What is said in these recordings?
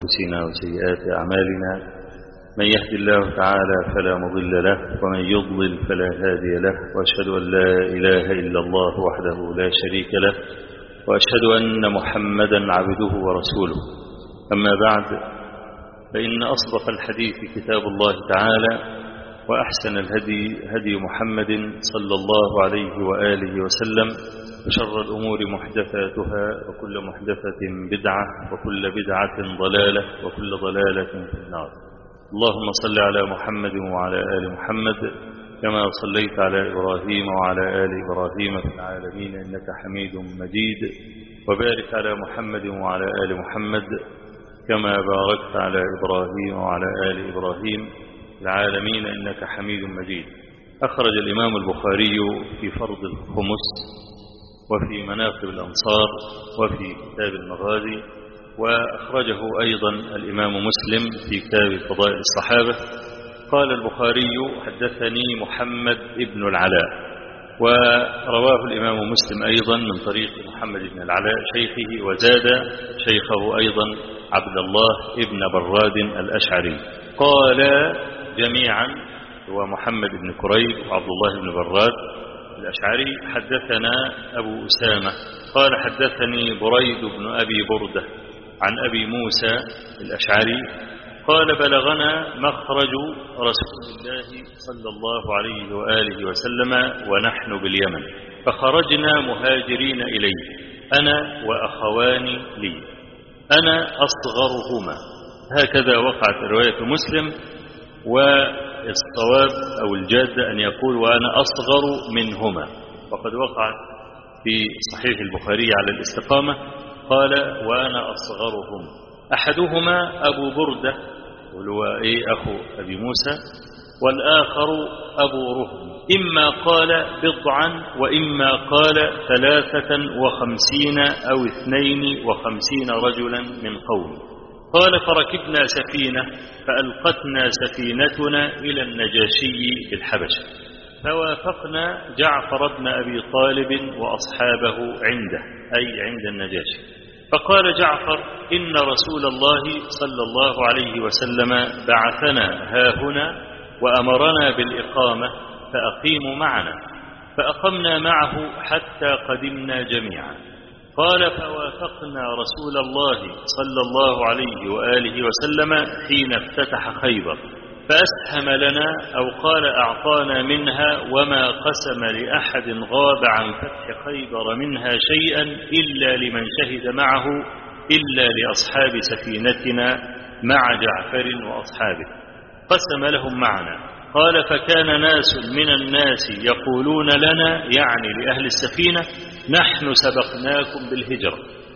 أنفسنا وسيئات أعمالنا من يهد الله تعالى فلا مضل له ومن يضلل فلا هادي له وأشهد أن لا إله إلا الله وحده لا شريك له وأشهد أن محمدا عبده ورسوله أما بعد فإن أصدق الحديث كتاب الله تعالى وأحسن الهدي هدي محمد صلى الله عليه وآله وسلم وشر الأمور محدثاتها وكل محدثة بدعة وكل بدعة ضلالة وكل ضلالة في النار اللهم صل على محمد وعلى آل محمد كما صليت على إبراهيم وعلى آل إبراهيم في العالمين إنك حميد مجيد وبارك على محمد وعلى آل محمد كما باركت على إبراهيم وعلى آل إبراهيم العالمين إنك حميد مجيد أخرج الإمام البخاري في فرض الخمس وفي مناقب الأنصار وفي كتاب المغازي وأخرجه أيضا الإمام مسلم في كتاب فضائل الصحابة قال البخاري حدثني محمد ابن العلاء ورواه الإمام مسلم أيضا من طريق محمد بن العلاء شيخه وزاد شيخه أيضا عبد الله ابن براد الأشعري قال جميعا هو محمد بن كريب وعبد الله بن براد الأشعري حدثنا أبو أسامة قال حدثني بريد بن أبي بردة عن أبي موسى الأشعري قال بلغنا مخرج رسول الله صلى الله عليه وآله وسلم ونحن باليمن فخرجنا مهاجرين إليه أنا وأخوان لي أنا أصغرهما هكذا وقعت رواية مسلم والصواب أو الجاد أن يقول وأنا أصغر منهما وقد وقع في صحيح البخاري على الاستقامة قال وأنا أصغرهم أحدهما أبو بردة وهو إيه أخو أبي موسى والآخر أبو رهم إما قال بضعا وإما قال ثلاثة وخمسين أو اثنين وخمسين رجلا من قوم قال فركبنا سفينة فألقتنا سفينتنا إلى النجاشي بالحبشة فوافقنا جعفر بن أبي طالب وأصحابه عنده أي عند النجاشي فقال جعفر إن رسول الله صلى الله عليه وسلم بعثنا هاهنا وأمرنا بالإقامة فأقيموا معنا فأقمنا معه حتى قدمنا جميعا قال فوافقنا رسول الله صلى الله عليه وآله وسلم حين افتتح خيبر فأسهم لنا أو قال أعطانا منها وما قسم لأحد غاب عن فتح خيبر منها شيئا إلا لمن شهد معه إلا لأصحاب سفينتنا مع جعفر وأصحابه قسم لهم معنا قال فكان ناس من الناس يقولون لنا يعني لأهل السفينة نحن سبقناكم بالهجرة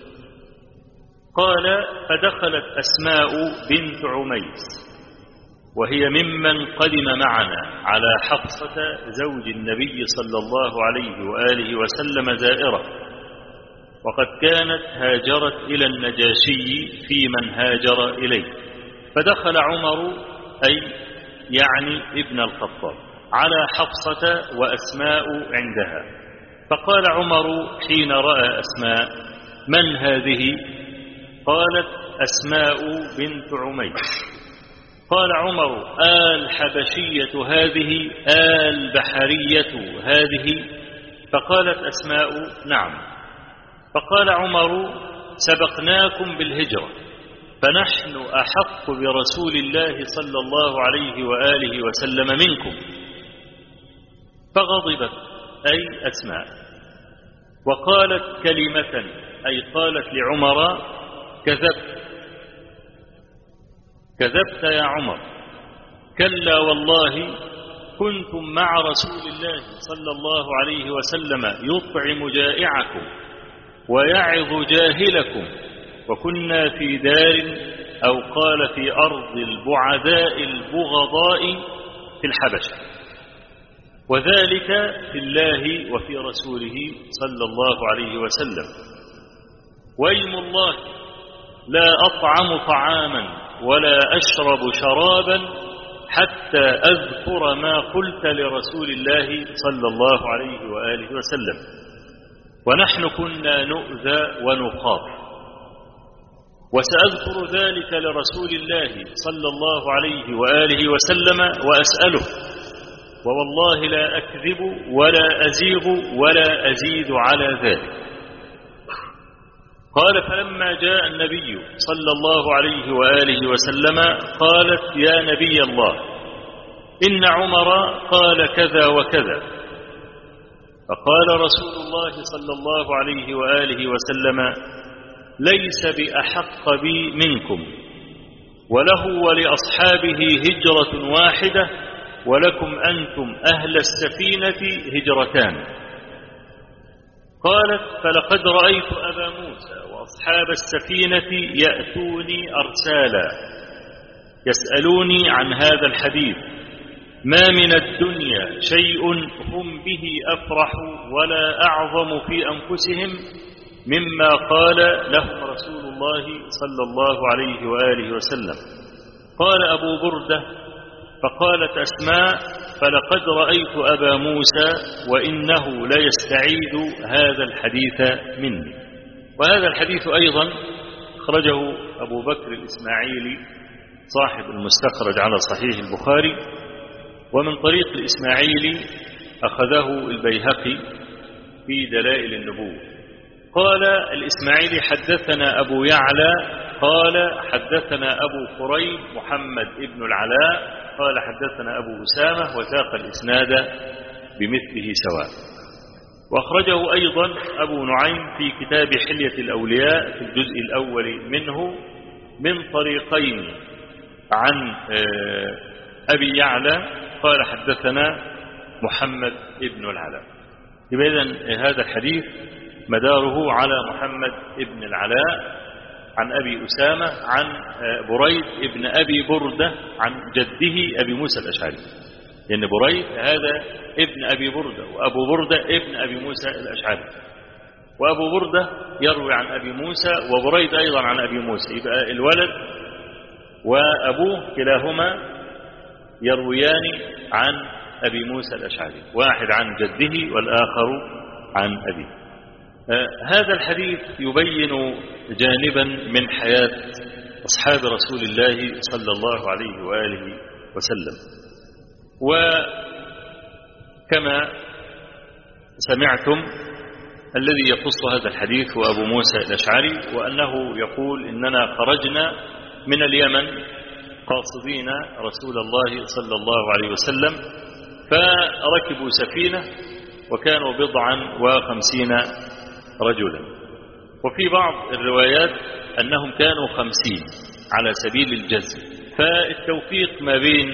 قال فدخلت أسماء بنت عميس وهي ممن قدم معنا على حفصة زوج النبي صلى الله عليه وآله وسلم زائرة وقد كانت هاجرت إلى النجاشي في من هاجر إليه فدخل عمر أي يعني ابن الخطاب على حفصة وأسماء عندها فقال عمر حين رأى أسماء من هذه قالت أسماء بنت عميس قال عمر آل حبشية هذه آل بحرية هذه فقالت أسماء نعم فقال عمر سبقناكم بالهجرة فنحن أحق برسول الله صلى الله عليه وآله وسلم منكم فغضبت أي أسماء وقالت كلمة أي قالت لعمر كذبت كذبت يا عمر كلا والله كنتم مع رسول الله صلى الله عليه وسلم يطعم جائعكم ويعظ جاهلكم وكنا في دار أو قال في أرض البعداء البغضاء في الحبشة وذلك في الله وفي رسوله صلى الله عليه وسلم ويم الله لا أطعم طعاما ولا أشرب شرابا حتى أذكر ما قلت لرسول الله صلى الله عليه وآله وسلم ونحن كنا نؤذى ونخاف وسأذكر ذلك لرسول الله صلى الله عليه وآله وسلم وأسأله ووالله لا أكذب ولا أزيغ ولا أزيد على ذلك قال فلما جاء النبي صلى الله عليه وآله وسلم قالت يا نبي الله إن عمر قال كذا وكذا فقال رسول الله صلى الله عليه وآله وسلم ليس بأحق بي منكم وله ولأصحابه هجرة واحدة ولكم أنتم أهل السفينة هجرتان قالت فلقد رأيت أبا موسى وأصحاب السفينة يأتوني أرسالا يسألوني عن هذا الحديث ما من الدنيا شيء هم به أفرح ولا أعظم في أنفسهم مما قال لهم رسول الله صلى الله عليه وآله وسلم قال أبو بردة فقالت أسماء فلقد رأيت أبا موسى وإنه ليستعيد هذا الحديث مني وهذا الحديث أيضا أخرجه أبو بكر الإسماعيلي صاحب المستخرج على صحيح البخاري ومن طريق الإسماعيلي أخذه البيهقي في دلائل النبوة قال الإسماعيلي حدثنا أبو يعلى قال حدثنا أبو قريب محمد ابن العلاء قال حدثنا أبو أسامة وساق الإسناد بمثله سواء وأخرجه أيضا أبو نعيم في كتاب حلية الأولياء في الجزء الأول منه من طريقين عن أبي يعلى قال حدثنا محمد ابن العلاء إذن هذا الحديث مداره على محمد ابن العلاء عن أبي أسامة عن بريد ابن أبي بردة عن جده أبي موسى الأشعري لأن بريد هذا ابن أبي بردة وأبو بردة ابن أبي موسى الأشعري وأبو بردة يروي عن أبي موسى وبريد أيضا عن أبي موسى يبقى الولد وأبوه كلاهما يرويان عن أبي موسى الأشعري واحد عن جده والآخر عن أبيه آه هذا الحديث يبين جانبا من حياة أصحاب رسول الله صلى الله عليه وآله وسلم وكما سمعتم الذي يقص هذا الحديث هو أبو موسى الأشعري وأنه يقول إننا خرجنا من اليمن قاصدين رسول الله صلى الله عليه وسلم فركبوا سفينة وكانوا بضعا وخمسين رجلا وفي بعض الروايات أنهم كانوا خمسين على سبيل الجزم فالتوفيق ما بين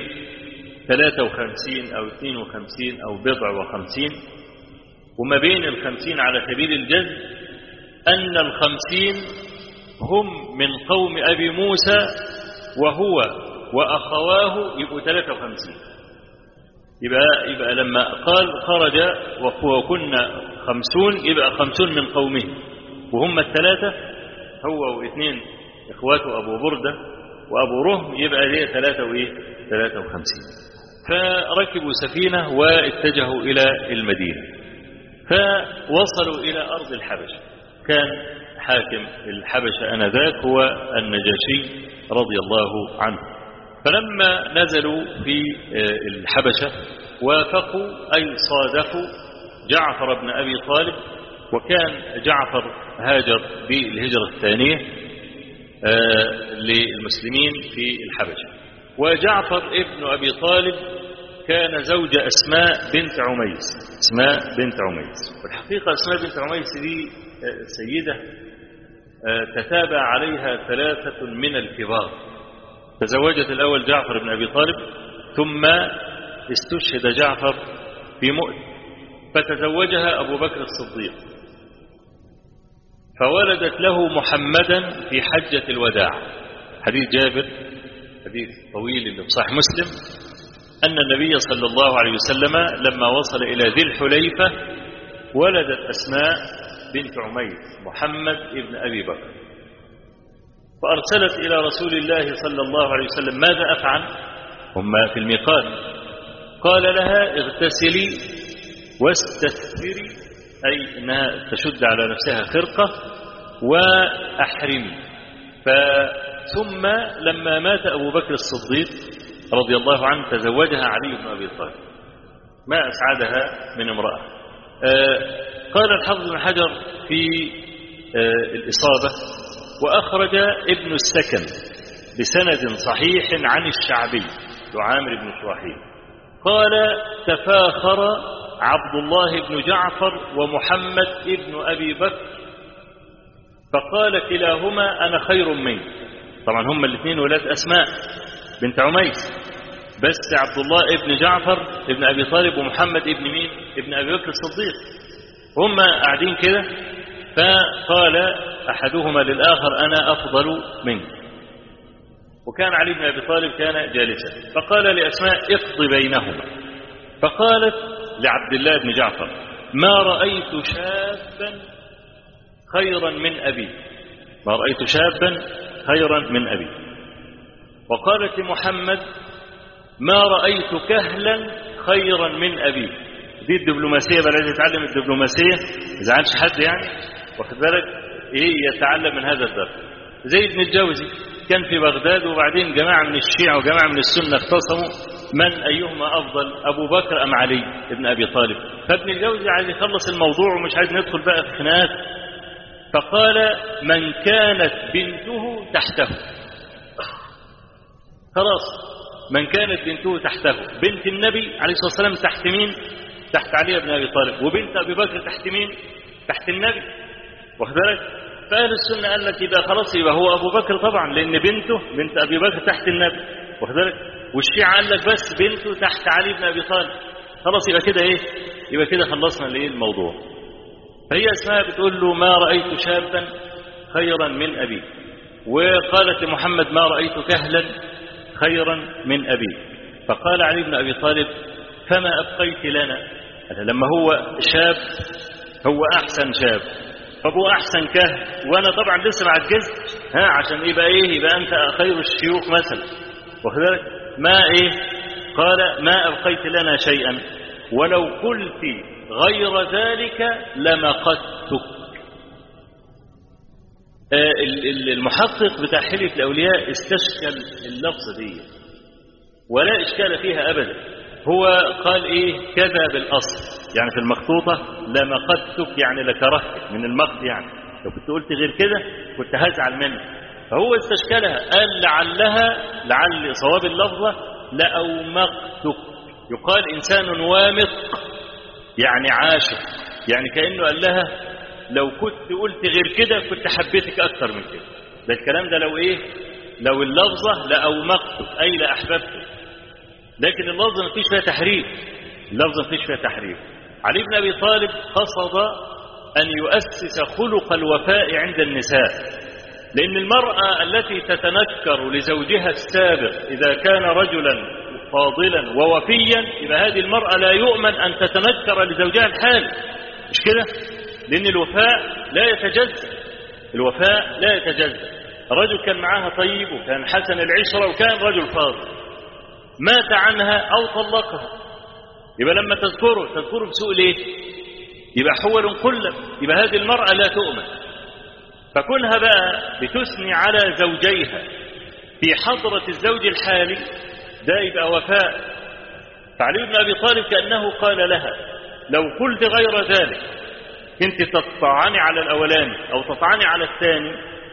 53 أو 52 أو بضع وخمسين وما بين الخمسين على سبيل الجزم أن الخمسين هم من قوم أبي موسى وهو وأخواه يبقوا 53 يبقى, يبقى لما قال خرج وكنا خمسون يبقى خمسون من قومه وهم الثلاثة هو واثنين إخواته أبو بردة وأبو رهم يبقى ليه ثلاثة وإيه ثلاثة وخمسين فركبوا سفينة واتجهوا إلى المدينة فوصلوا إلى أرض الحبشة كان حاكم الحبشة أنذاك هو النجاشي رضي الله عنه فلما نزلوا في الحبشة وافقوا أي صادقوا جعفر بن أبي طالب وكان جعفر هاجر بالهجرة الثانية للمسلمين في الحبشة وجعفر ابن أبي طالب كان زوج أسماء بنت عميس أسماء بنت عميس والحقيقة أسماء بنت عميس دي سيدة تتابع عليها ثلاثة من الكبار تزوجت الأول جعفر بن أبي طالب ثم استشهد جعفر في مؤت فتزوجها أبو بكر الصديق فولدت له محمدا في حجة الوداع حديث جابر حديث طويل اللي في صحيح مسلم أن النبي صلى الله عليه وسلم لما وصل إلى ذي الحليفة ولدت أسماء بنت عميس محمد ابن أبي بكر فأرسلت إلى رسول الله صلى الله عليه وسلم ماذا أفعل هم في الميقات قال لها اغتسلي واستثفري أي أنها تشد على نفسها خرقة وأحرمي ثم لما مات أبو بكر الصديق رضي الله عنه تزوجها علي بن أبي طالب ما أسعدها من امرأة قال الحافظ بن حجر في الإصابة وأخرج ابن السكن بسند صحيح عن الشعبي لعامر بن شراحيل قال تفاخر عبد الله بن جعفر ومحمد ابن أبي بكر فقال كلاهما أنا خير منك طبعا هم الاثنين ولاد أسماء بنت عميس بس عبد الله ابن جعفر ابن أبي طالب ومحمد ابن مين ابن أبي بكر الصديق هم قاعدين كده فقال أحدهما للآخر أنا أفضل منك وكان علي بن أبي طالب كان جالسا فقال لأسماء اقض بينهما فقالت لعبد الله بن جعفر ما رأيت شابا خيرا من أبي ما رأيت شابا خيرا من أبي وقالت لمحمد ما رأيت كهلا خيرا من أبي دي الدبلوماسية بقى لازم يتعلم الدبلوماسية ما يزعلش حد يعني واخد بالك ايه يتعلم من هذا الدرس زي ابن الجوزي كان في بغداد وبعدين جماعة من الشيعة وجماعة من السنة اختصموا من أيهما أفضل أبو بكر أم علي ابن أبي طالب فابن الجوزي عايز يخلص الموضوع ومش عايز ندخل بقى في خناقات فقال من كانت بنته تحته خلاص من كانت بنته تحته بنت النبي عليه الصلاة والسلام تحت مين تحت علي بن أبي طالب وبنت أبي بكر تحت مين تحت النبي واخد بالك فأهل السنة قال لك يبقى خلاص يبقى هو أبو بكر طبعا لأن بنته بنت أبي بكر تحت النبي واخد بالك والشيعة قال لك بس بنته تحت علي بن أبي طالب خلاص يبقى كده إيه يبقى كده خلصنا الإيه الموضوع فهي اسمها بتقول له ما رأيت شابا خيرا من أبي وقالت لمحمد ما رأيت كهلا خيرا من أبي فقال علي بن أبي طالب فما أبقيت لنا لما هو شاب هو أحسن شاب طب هو أحسن كهل وأنا طبعا لسه ما عجزت ها عشان يبقى إيه يبقى أنت خير الشيوخ مثلا واخد بالك ما إيه قال ما أبقيت لنا شيئا ولو قلت غير ذلك لمقتك المحقق بتاع حلف الأولياء استشكل اللفظة دي ولا إشكال فيها أبدا هو قال إيه كذا بالأصل يعني في المخطوطة لمقتك يعني لكرهتك من المقت يعني لو كنت قلت غير كده كنت هزعل منك فهو استشكلها قال لعلها لعل صواب اللفظة لأومقتك يقال إنسان وامق يعني عاشق يعني كأنه قال لها لو كنت قلت غير كده كنت حبيتك أكثر من كده ده الكلام ده لو إيه لو اللفظة لأومقتك أي لأحببتك لكن اللفظة ما فيش فيها تحريف اللفظة ما فيش فيها تحريف علي بن أبي طالب قصد أن يؤسس خلق الوفاء عند النساء لأن المرأة التي تتنكر لزوجها السابق إذا كان رجلا فاضلا ووفيا يبقى هذه المرأة لا يؤمن أن تتنكر لزوجها الحالي مش كده لأن الوفاء لا يتجزأ الوفاء لا يتجزأ الرجل كان معاها طيب وكان حسن العشرة وكان رجل فاضل مات عنها أو طلقها يبقى لما تذكره تذكره بسوء ليه يبقى حول قلب يبقى هذه المرأة لا تؤمن فكونها بقى بتثني على زوجيها في حضرة الزوج الحالي ده يبقى وفاء فعلي بن أبي طالب كأنه قال لها لو قلت غير ذلك كنت تطعني على الأولاني أو تطعني على الثاني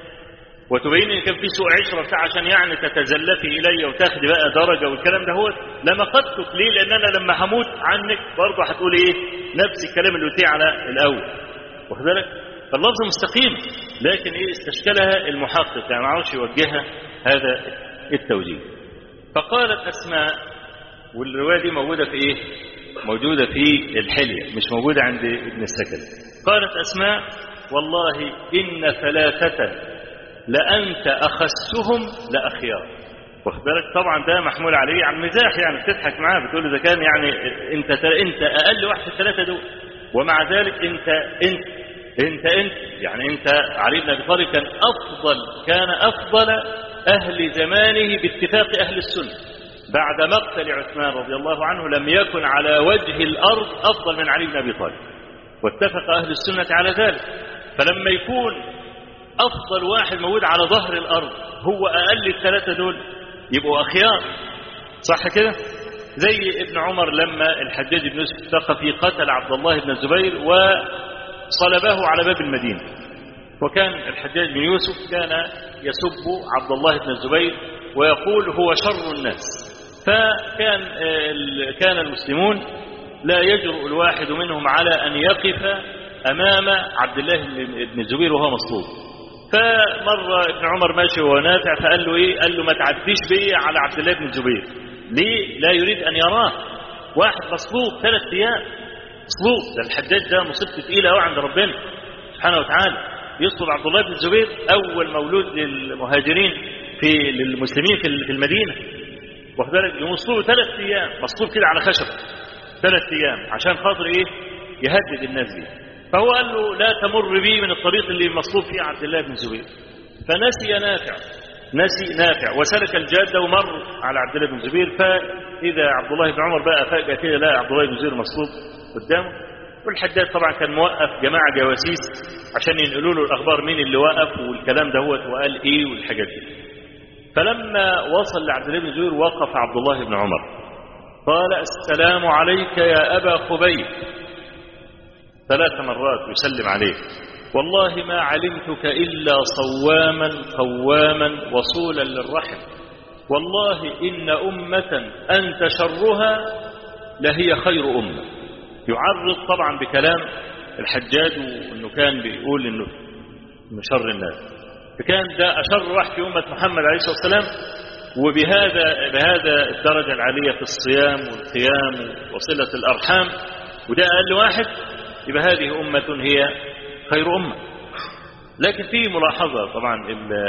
وتبين ان كان في سوء عشره بتاع عشان يعني تتزلفي الي وتاخدي بقى درجه والكلام ده هو لما قدتك ليه لان انا لما هموت عنك برضه هتقول ايه نفس الكلام اللي قلتيه على الاول واخد بالك فاللفظ مستقيم لكن ايه استشكلها المحقق يعني ما عرفش يوجهها هذا التوجيه فقالت اسماء والروايه دي موجوده في ايه موجوده في الحليه مش موجوده عند ابن السكن قالت اسماء والله ان ثلاثه لأنت أخسهم لأخيار واخد بالك طبعا ده محمول عليه على المزاح يعني بتضحك معاه بتقول اذا كان يعني انت انت اقل واحد في الثلاثه دول ومع ذلك انت انت انت انت يعني انت علي بن ابي طالب كان افضل كان افضل اهل زمانه باتفاق اهل السنه بعد مقتل عثمان رضي الله عنه لم يكن على وجه الارض افضل من علي بن ابي طالب واتفق اهل السنه على ذلك فلما يكون أفضل واحد موجود على ظهر الأرض هو أقل الثلاثة دول يبقوا أخيار صح كده زي ابن عمر لما الحجاج بن يوسف الثقفي قتل عبد الله بن الزبير وصلبه على باب المدينة وكان الحجاج بن يوسف كان يسب عبد الله بن الزبير ويقول هو شر الناس فكان كان المسلمون لا يجرؤ الواحد منهم على أن يقف أمام عبد الله بن الزبير وهو مصلوب فمر ابن عمر ماشي وهو نافع فقال له ايه قال له ما تعديش بيه على عبد الله بن الزبير ليه لا يريد ان يراه واحد مصلوب ثلاث ايام مصلوب ده الحجاج ده مصيبته ثقيله قوي عند ربنا سبحانه وتعالى يصلب عبد الله بن الزبير اول مولود للمهاجرين في للمسلمين في المدينه واخد بالك مصلوب ثلاث ايام مصلوب كده على خشب ثلاث ايام عشان خاطر ايه يهدد الناس دي فهو قال له لا تمر بي من الطريق اللي مصلوب فيه عبد الله بن الزبير فنسي نافع نسي نافع وسلك الجادة ومر على عبد الله بن الزبير فإذا عبد الله بن عمر بقى فجأة كده لا عبد الله بن الزبير مصلوب قدامه والحداد طبعا كان موقف جماعة جواسيس عشان ينقلوا له الأخبار مين اللي وقف والكلام دهوت وقال إيه والحاجات دي فلما وصل لعبد الله بن الزبير وقف عبد الله بن عمر قال السلام عليك يا أبا خبيب ثلاث مرات يسلم عليه والله ما علمتك إلا صواما قواما وصولا للرحم والله إن أمة أنت شرها لهي خير أمة يعرض طبعا بكلام الحجاج وأنه كان بيقول أنه من شر الناس فكان ده أشر واحد في أمة محمد عليه الصلاة والسلام وبهذا بهذا الدرجة العالية في الصيام والقيام وصلة الأرحام وده أقل واحد يبقى هذه أمة هي خير أمة لكن في ملاحظة طبعا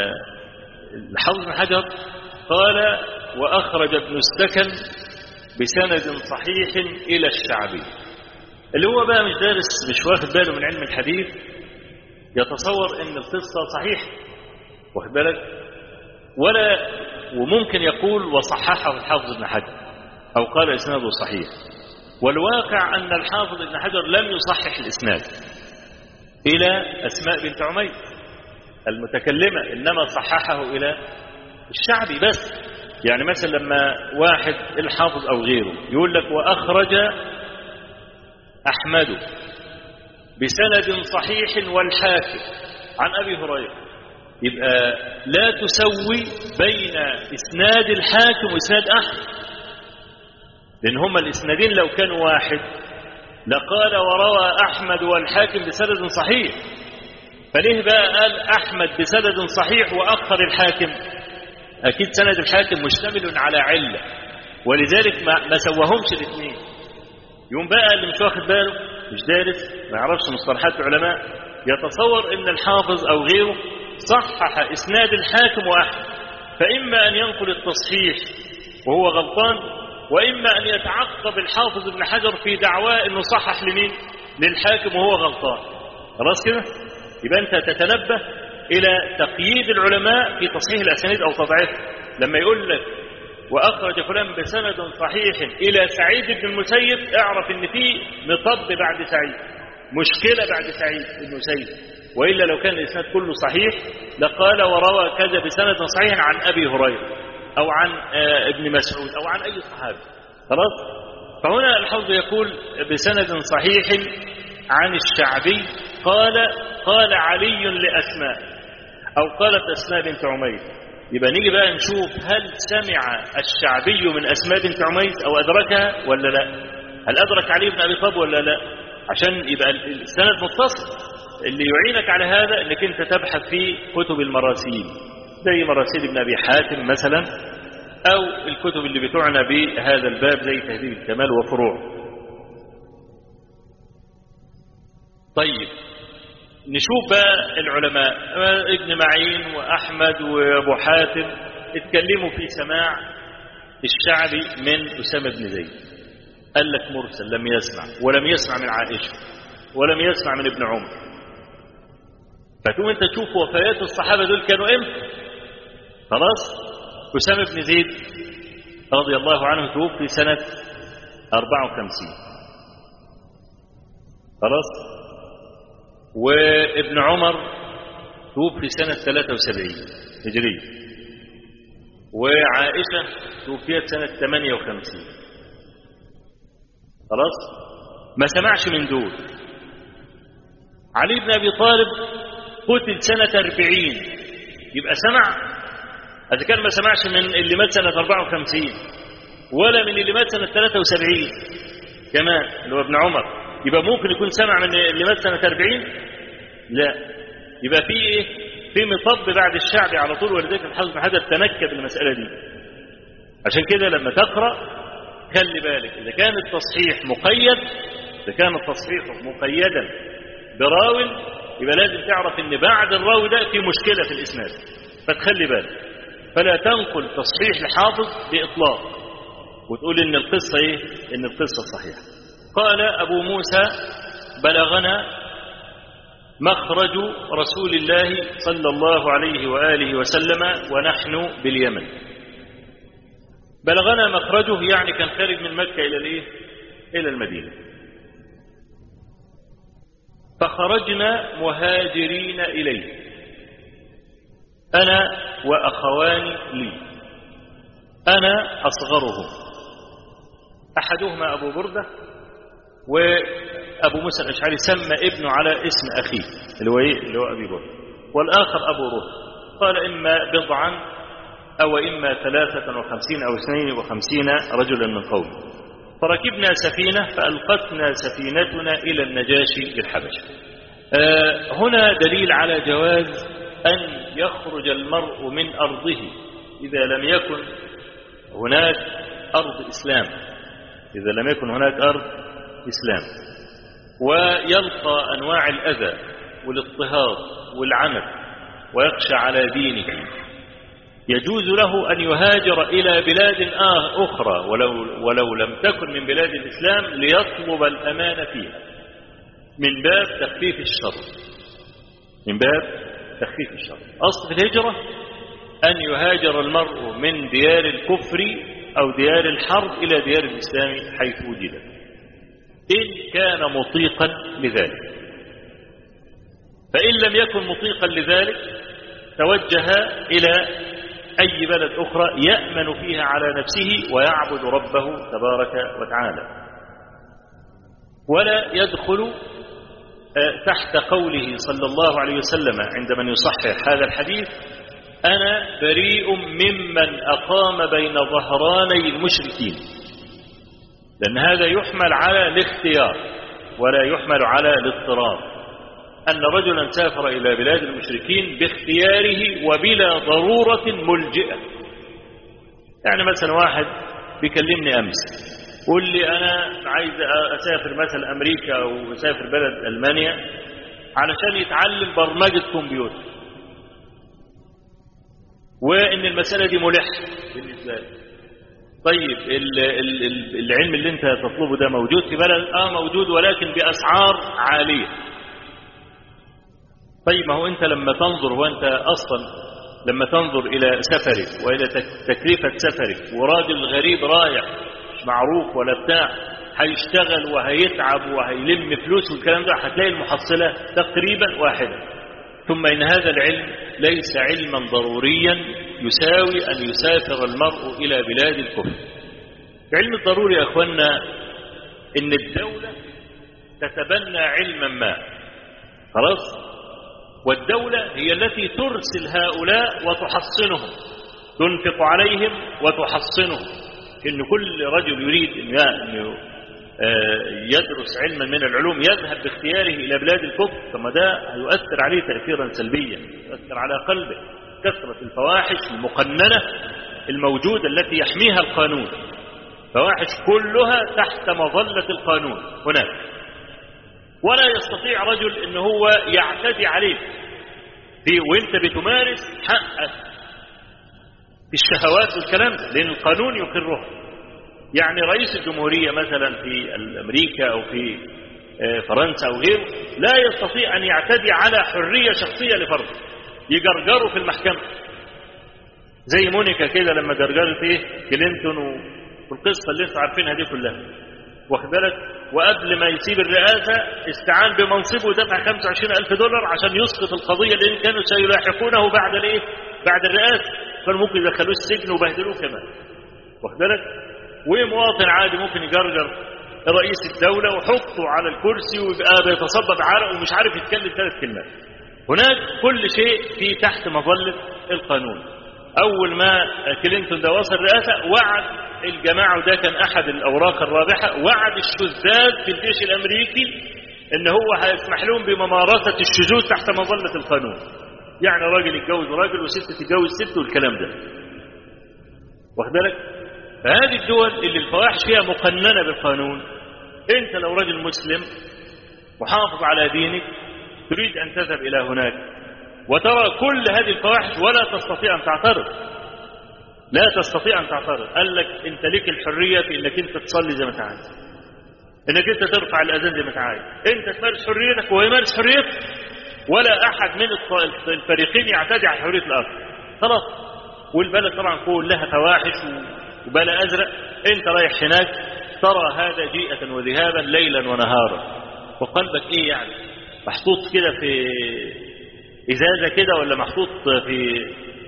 الحافظ بن حجر قال وأخرج ابن السكن بسند صحيح إلى الشعبي اللي هو بقى مش دارس مش واخد باله من علم الحديث يتصور ان القصة صحيح واخد بالك ولا وممكن يقول وصححه الحافظ ابن حجر أو قال إسناده صحيح والواقع أن الحافظ ابن حجر لم يصحح الإسناد إلى أسماء بنت عمير المتكلمة إنما صححه إلى الشعبي بس يعني مثلا لما واحد الحافظ أو غيره يقول لك وأخرج أحمد بسند صحيح والحاكم عن أبي هريرة يبقى لا تسوي بين إسناد الحاكم وإسناد أحمد لأن هما الإسنادين لو كانوا واحد لقال وروى أحمد والحاكم بسند صحيح فليه بقى قال أحمد بسند صحيح وأخر الحاكم أكيد سند الحاكم مشتمل على علة ولذلك ما, ما سواهمش الاثنين يوم بقى اللي مش واخد باله مش دارس ما يعرفش مصطلحات العلماء يتصور ان الحافظ او غيره صحح اسناد الحاكم واحد فاما ان ينقل التصحيح وهو غلطان واما ان يتعقب الحافظ ابن حجر في دعواه انه صحح لمين للحاكم وهو غلطان خلاص كده يبقى انت تتنبه الى تقييد العلماء في تصحيح الاسانيد او تضعيفها لما يقول لك واخرج فلان بسند صحيح الى سعيد بن المسيب اعرف ان في مطب بعد سعيد مشكله بعد سعيد بن المسيب والا لو كان الاسناد كله صحيح لقال وروى كذا بسند صحيح عن ابي هريره او عن ابن مسعود او عن اي صحابي خلاص فهنا الحوض يقول بسند صحيح عن الشعبي قال قال علي لاسماء او قالت اسماء بنت عمير يبقى نيجي بقى نشوف هل سمع الشعبي من اسماء بنت عميس او ادركها ولا لا هل ادرك علي بن ابي طالب ولا لا عشان يبقى السند متصل اللي يعينك على هذا انك انت تبحث في كتب المراسيل زي مراسيل ابن ابي حاتم مثلا او الكتب اللي بتعنى بهذا الباب زي تهذيب الكمال وفروعه طيب نشوف بقى العلماء ابن معين وأحمد وأبو حاتم اتكلموا في سماع الشعبي من أسامة بن زيد قال لك مرسل لم يسمع ولم يسمع من عائشة ولم يسمع من ابن عمر فتقوم انت تشوف وفيات الصحابة دول كانوا امتى خلاص أسامة بن زيد رضي الله عنه توفي سنة 54 خلاص وابن عمر توفي سنة 73 هجرية وعائشة توفيت سنة 58 خلاص ما سمعش من دول علي بن أبي طالب قتل سنة 40 يبقى سمع إذا كان ما سمعش من اللي مات سنة 54 ولا من اللي مات سنة 73 كمان اللي هو ابن عمر يبقى ممكن يكون سمع من اللي مات سنة 40 لا يبقى في ايه في مطب بعد الشعب على طول ولذلك الحافظ بن حجر تنكب المسألة دي عشان كده لما تقرأ خلي بالك إذا كان التصحيح مقيد إذا كان التصحيح مقيدا براو يبقى لازم تعرف ان بعد الراوي ده في مشكلة في الإسناد فتخلي بالك فلا تنقل تصحيح لحافظ بإطلاق وتقول ان القصة ايه ان القصة صحيحة قال أبو موسى بلغنا مخرج رسول الله صلى الله عليه وآله وسلم ونحن باليمن بلغنا مخرجه يعني كان خارج من مكة إلى الإيه؟ إلى المدينة فخرجنا مهاجرين إليه أنا وأخواني لي أنا أصغرهم أحدهما أبو بردة وأبو موسى الأشعري سمى ابنه على اسم أخيه اللي هو, إيه؟ اللي هو أبي بردة والآخر أبو روح قال إما بضعا أو إما ثلاثة وخمسين أو اثنين وخمسين رجلا من قوم فركبنا سفينة فألقتنا سفينتنا إلى النجاشي بالحبشة آه هنا دليل على جواز أن يخرج المرء من أرضه إذا لم يكن هناك أرض إسلام إذا لم يكن هناك أرض إسلام ويلقى أنواع الأذى والاضطهاد والعنف ويخشى على دينه يجوز له أن يهاجر إلى بلاد أخرى ولو, ولو لم تكن من بلاد الإسلام ليطلب الأمان فيها من باب تخفيف الشر من باب تخفيف الشر أصل في الهجرة أن يهاجر المرء من ديار الكفر أو ديار الحرب إلى ديار الإسلام حيث وجد إن كان مطيقا لذلك فإن لم يكن مطيقا لذلك توجه إلى أي بلد أخرى يأمن فيها على نفسه ويعبد ربه تبارك وتعالى ولا يدخل تحت قوله صلى الله عليه وسلم عند من يصحح هذا الحديث أنا بريء ممن أقام بين ظهراني المشركين لأن هذا يحمل على الاختيار ولا يحمل على الاضطرار أن رجلا سافر إلى بلاد المشركين باختياره وبلا ضرورة ملجئة يعني مثلا واحد بيكلمني أمس قول لي أنا عايز أسافر مثلا أمريكا أو أسافر بلد ألمانيا علشان يتعلم برمجة كمبيوتر وإن المسألة دي ملحة بالنسبة لي طيب ال ال العلم اللي انت تطلبه ده موجود في بلد اه موجود ولكن بأسعار عالية طيب ما هو أنت لما تنظر وأنت أصلا لما تنظر إلى سفرك وإلى تكلفة سفرك وراجل غريب رايح مش معروف ولا بتاع هيشتغل وهيتعب وهيلم فلوس والكلام ده هتلاقي المحصلة تقريبا واحدة ثم إن هذا العلم ليس علما ضروريا يساوي أن يسافر المرء إلى بلاد الكفر العلم الضروري يا أخوانا إن الدولة تتبنى علما ما خلاص والدولة هي التي ترسل هؤلاء وتحصنهم تنفق عليهم وتحصنهم إن كل رجل يريد أن يدرس علما من العلوم يذهب باختياره إلى بلاد الكفر ثم ده هيؤثر عليه تأثيرا سلبيا يؤثر على قلبه كثرة الفواحش المقننة الموجودة التي يحميها القانون فواحش كلها تحت مظلة القانون هناك ولا يستطيع رجل ان هو يعتدي عليك في وانت بتمارس حقك في الشهوات والكلام ده لان القانون يقرها يعني رئيس الجمهورية مثلا في امريكا او في فرنسا او غيره لا يستطيع ان يعتدي على حرية شخصية لفرد يجرجره في المحكمة زي مونيكا كده لما جرجرت ايه كلينتون والقصة اللي انتوا عارفينها دي كلها واخد بالك وقبل ما يسيب الرئاسة استعان بمنصبه ودفع 25 ألف دولار عشان يسقط القضية لأن كانوا سيلاحقونه بعد الإيه؟ بعد الرئاسة كانوا ممكن يدخلوه السجن وبهدلوه كمان واخد بالك ومواطن عادي ممكن يجرجر رئيس الدولة وحطه على الكرسي ويبقى بيتصبب عرق ومش عارف يتكلم ثلاث كلمات هناك كل شيء في تحت مظلة القانون أول ما كلينتون ده وصل الرئاسة وعد الجماعة وده كان أحد الأوراق الرابحة وعد الشذاذ في الجيش الأمريكي إن هو هيسمح لهم بممارسة الشذوذ تحت مظلة القانون يعني راجل يتجوز راجل وست تتجوز ست والكلام ده واخد بالك فهذه الدول اللي الفواحش فيها مقننة بالقانون انت لو رجل مسلم محافظ على دينك تريد ان تذهب الى هناك وترى كل هذه الفواحش ولا تستطيع ان تعترض لا تستطيع ان تعترض قال لك انت ليك الحريه في انك انت تصلي زي ما انت عايز انك انت ترفع الاذان زي ما انت عايز انت تمارس حريتك وهو يمارس حريته ولا احد من الفريقين يعتدي على حريه الاخر خلاص والبلد طبعا كلها فواحش وبلا ازرق انت رايح هناك ترى هذا جيئة وذهابا ليلا ونهارا وقلبك ايه يعني محطوط كده في ازازة كده ولا محطوط في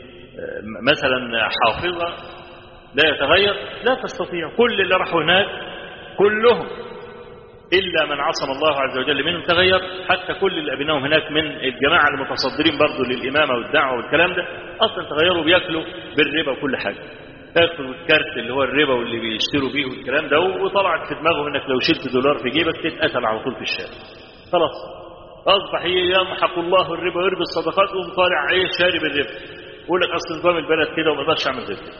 مثلا حافظة لا يتغير لا تستطيع كل اللي راحوا هناك كلهم إلا من عصم الله عز وجل منهم تغير حتى كل اللي قابلناهم هناك من الجماعة المتصدرين برضه للإمامة والدعوة والكلام ده أصلا تغيروا بياكلوا بالربا وكل حاجة تاكل الكارت اللي هو الربا واللي بيشتروا بيه والكلام ده وطلعت في دماغهم انك لو شلت دولار في جيبك تتقتل على طول في الشارع خلاص اصبح يمحق الله الربا ويربي الصدقات ويقوم طالع ايه شارب الربا يقول لك اصل نظام البلد كده وما اقدرش اعمل غير كده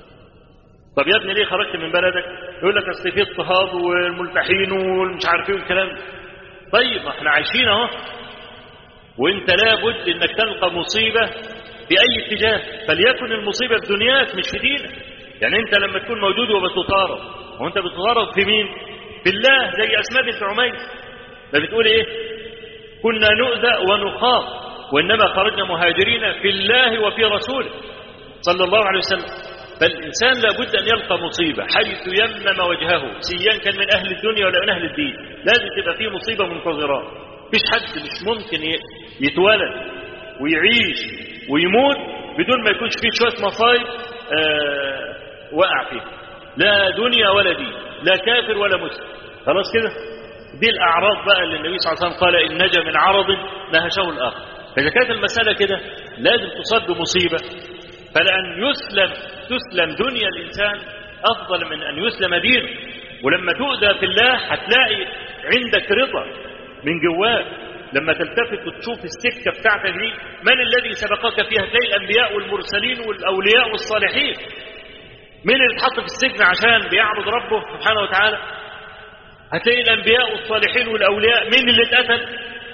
طب يا ابني ليه خرجت من بلدك يقول لك اصل في اضطهاد والملتحين والمش عارف ايه والكلام ده طيب ما احنا عايشين اهو وانت لابد انك تلقى مصيبه في أي اتجاه فليكن المصيبة في دنياك مش في دينك يعني أنت لما تكون موجود وبتطارد وأنت بتطارد في مين في الله زي أسماء بنت عمير ما بتقول إيه كنا نؤذى ونخاف وإنما خرجنا مهاجرين في الله وفي رسوله صلى الله عليه وسلم فالإنسان لابد أن يلقى مصيبة حيث يمم وجهه سيان كان من أهل الدنيا ولا من أهل الدين لازم تبقى فيه مصيبة منتظرة مفيش حد مش ممكن يتولد ويعيش ويموت بدون ما يكونش فيه شوية مصايب آه وقع فيها لا دنيا ولا دين لا كافر ولا مسلم خلاص كده دي الأعراض بقى اللي النبي صلى الله عليه وسلم قال إن نجا من عرض نهشه الآخر فإذا كانت المسألة كده لازم تصاب بمصيبة فلأن يسلم تسلم دنيا الإنسان أفضل من أن يسلم دينه ولما تؤذى في الله هتلاقي عندك رضا من جواك لما تلتفت وتشوف السكة بتاعتك دي من الذي سبقك فيها تلاقي الأنبياء والمرسلين والأولياء والصالحين مين اللي اتحط في السجن عشان بيعبد ربه سبحانه وتعالى هتلاقي الأنبياء والصالحين والأولياء مين اللي اتقتل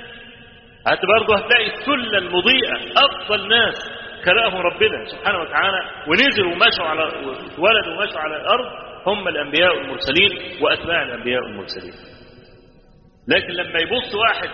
هت برضه هتلاقي السلة المضيئة أفضل ناس خلقهم ربنا سبحانه وتعالى ونزلوا ومشوا على ولدوا ومشوا على الأرض هم الأنبياء والمرسلين وأتباع الأنبياء والمرسلين لكن لما يبص واحد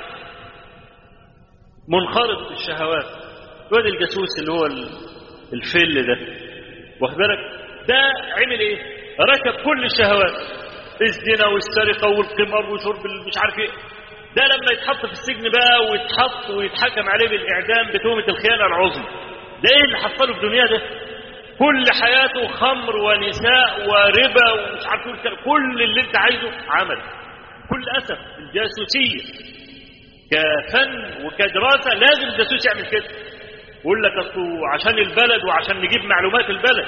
منخرط في الشهوات الواد الجاسوس اللي هو الفل ده واخد بالك ده عمل ايه ركب كل الشهوات الزنا والسرقه والقمار وشرب مش عارف ايه ده لما يتحط في السجن بقى ويتحط ويتحكم عليه بالاعدام بتهمه الخيانه العظمى ده ايه اللي حصله في الدنيا ده كل حياته خمر ونساء وربا ومش عارف كل اللي انت عايزه عمل كل اسف الجاسوسيه كفن وكدراسة لازم الجاسوس يعمل كده يقول لك اصله عشان البلد وعشان نجيب معلومات البلد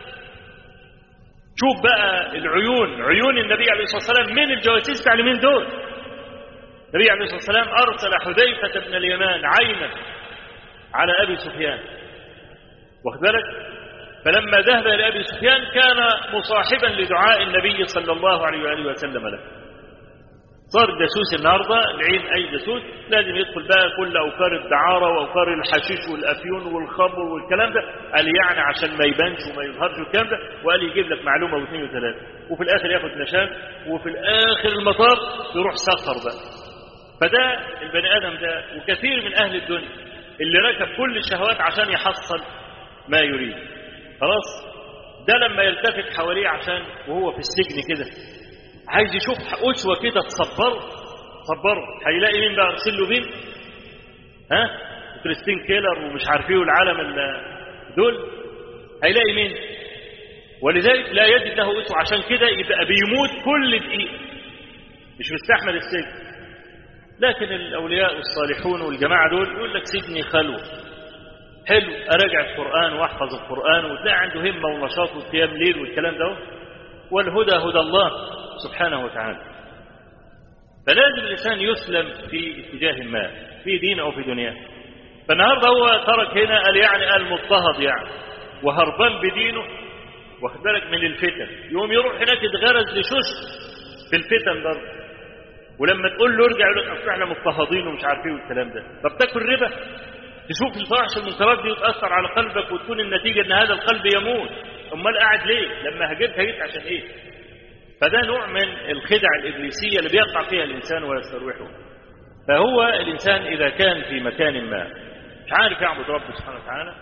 شوف بقى العيون عيون النبي عليه الصلاة والسلام من الجواسيس بتاع اليمين دول النبي عليه الصلاة والسلام أرسل حذيفة بن اليمان عينا على أبي سفيان واخد بالك فلما ذهب إلى أبي سفيان كان مصاحبا لدعاء النبي صلى الله عليه وآله وسلم له صار جاسوس النهارده العين اي جاسوس لازم يدخل بقى كل اوكار الدعاره واوكار الحشيش والافيون والخمر والكلام ده قال يعني عشان ما يبانش وما يظهرش والكلام ده وقال يجيب لك معلومه واثنين وثلاثه وفي الاخر ياخد نشان وفي الاخر المطار يروح سخر بقى فده البني ادم ده وكثير من اهل الدنيا اللي ركب كل الشهوات عشان يحصل ما يريد خلاص ده لما يلتفت حواليه عشان وهو في السجن كده عايز يشوف أسوة كده تصبره تصبره هيلاقي مين بقى أرسل له مين ها كريستين كيلر ومش عارف ايه والعالم دول هيلاقي مين ولذلك لا يجد له اسوه عشان كده يبقى بيموت كل دقيقه مش مستحمل السجن لكن الاولياء والصالحون والجماعه دول يقول لك سجني خلوه حلو اراجع القران واحفظ القران وتلاقي عنده همه ونشاط وقيام ليل والكلام ده والهدى هدى الله سبحانه وتعالى فلازم الانسان يسلم في اتجاه ما في دين او في دنياه فالنهارده هو ترك هنا قال يعني قال مضطهد يعني وهربان بدينه واخد بالك من الفتن يقوم يروح هناك يتغرز لشوش في الفتن برضه ولما تقول له ارجع يقول لك اصل احنا مضطهدين ومش عارف ايه والكلام ده طب تاكل ربا تشوف الفحش المنكرات دي وتاثر على قلبك وتكون النتيجه ان هذا القلب يموت امال قاعد ليه لما هجرت هجرت عشان ايه فده نوع من الخدع الابليسيه اللي بيقع فيها الانسان ويستروحه فهو الانسان اذا كان في مكان ما مش عارف يعبد ربه سبحانه وتعالى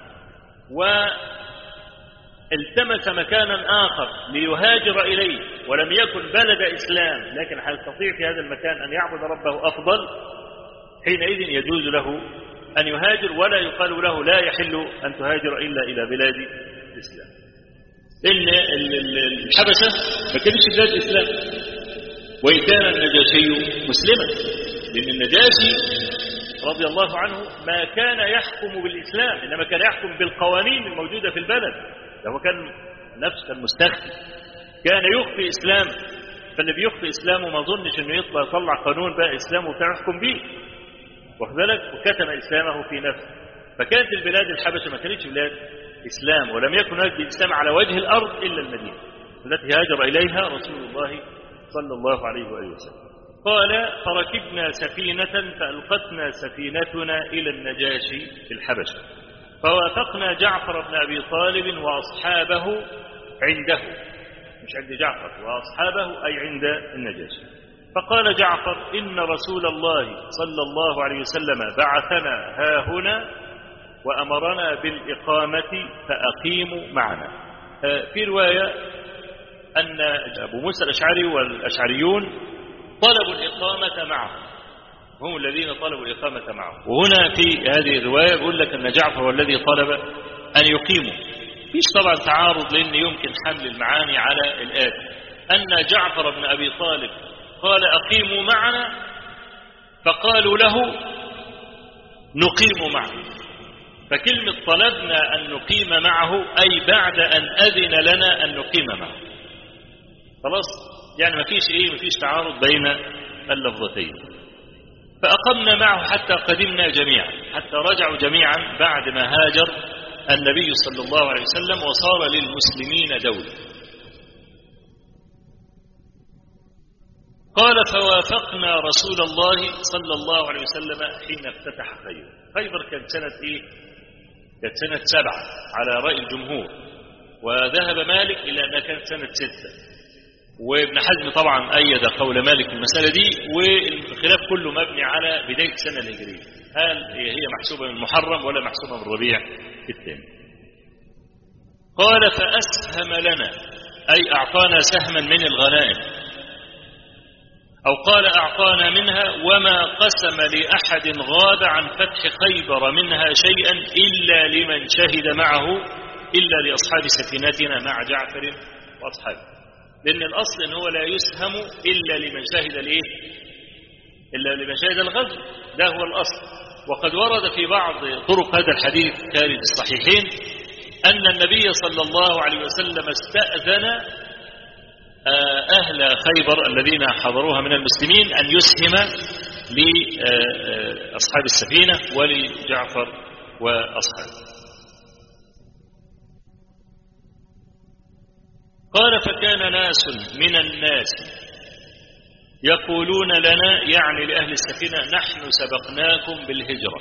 والتمس مكانا آخر ليهاجر إليه ولم يكن بلد إسلام لكن هيستطيع في هذا المكان أن يعبد ربه أفضل حينئذ يجوز له أن يهاجر ولا يقال له لا يحل أن تهاجر إلا إلى بلاد الإسلام لأن الحبشة ما كانتش بلاد الإسلام وإن كان النجاشي مسلما لأن النجاشي رضي الله عنه ما كان يحكم بالإسلام إنما كان يحكم بالقوانين الموجودة في البلد هو كان نفس المستخفي كان يخفي إسلام فاللي بيخفي إسلامه ما ظنش إنه يطلع يطلع قانون بقى إسلام وبتاع يحكم بيه واخد بالك وكتم إسلامه في نفسه فكانت البلاد الحبشة ما كانتش بلاد إسلام ولم يكن هناك الإسلام على وجه الأرض إلا المدينة التي هاجر إليها رسول الله صلى الله عليه وآله وسلم قال فركبنا سفينة فألقتنا سفينتنا إلى النجاشي في الحبشة فوافقنا جعفر بن أبي طالب وأصحابه عنده مش عند جعفر وأصحابه أي عند النجاشي فقال جعفر إن رسول الله صلى الله عليه وسلم بعثنا ها هنا وأمرنا بالإقامة فأقيموا معنا في رواية أن أبو موسى الأشعري والأشعريون طلبوا الإقامة معه هم الذين طلبوا الإقامة معه وهنا في هذه الرواية يقول لك أن جعفر هو الذي طلب أن يقيموا فيش طبعا تعارض لأن يمكن حمل المعاني على الآتي أن جعفر بن أبي طالب قال أقيموا معنا فقالوا له نقيم معه فكلمة طلبنا أن نقيم معه أي بعد أن أذن لنا أن نقيم معه خلاص يعني ما فيش إيه ما فيش تعارض بين اللفظتين فأقمنا معه حتى قدمنا جميعا حتى رجعوا جميعا بعد ما هاجر النبي صلى الله عليه وسلم وصار للمسلمين دولة قال فوافقنا رسول الله صلى الله عليه وسلم حين افتتح خيبر خيبر كانت سنة ايه كانت سنة سبعة على رأي الجمهور وذهب مالك إلى أنها كانت سنة ستة وابن حزم طبعا أيد قول مالك في المسألة دي والخلاف كله مبني على بداية السنة الهجرية هل هي محسوبة من محرم ولا محسوبة من ربيع الثاني قال فأسهم لنا أي أعطانا سهما من الغنائم أو قال أعطانا منها وما قسم لأحد غاب عن فتح خيبر منها شيئا إلا لمن شهد معه إلا لأصحاب سفينتنا مع جعفر وأصحابه لأن الأصل أنه لا يسهم إلا لمن شهد الإيه؟ إلا لمن شهد الغزو ده هو الأصل وقد ورد في بعض طرق هذا الحديث خارج الصحيحين أن النبي صلى الله عليه وسلم استأذن أهل خيبر الذين حضروها من المسلمين أن يسهم لأصحاب السفينة ولجعفر وأصحابه قال فكان ناس من الناس يقولون لنا يعني لأهل السفينة نحن سبقناكم بالهجرة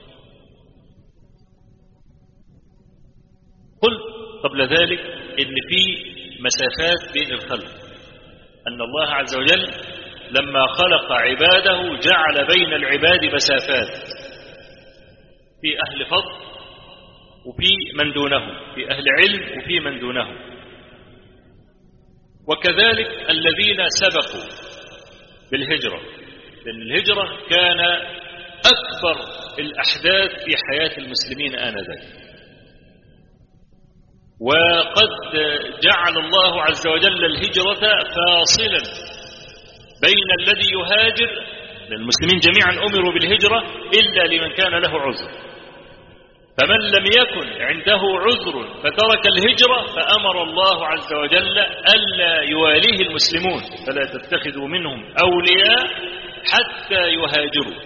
قلت قبل ذلك إن في مسافات بين الخلق أن الله عز وجل لما خلق عباده جعل بين العباد مسافات في أهل فضل وفي من دونهم في أهل علم وفي من دونهم وكذلك الذين سبقوا بالهجرة لأن الهجرة كان أكبر الأحداث في حياة المسلمين آنذاك وقد جعل الله عز وجل الهجرة فاصلا بين الذي يهاجر المسلمين جميعا أمروا بالهجرة إلا لمن كان له عذر فمن لم يكن عنده عذر فترك الهجرة فأمر الله عز وجل ألا يواليه المسلمون فلا تتخذوا منهم أولياء حتى يهاجروا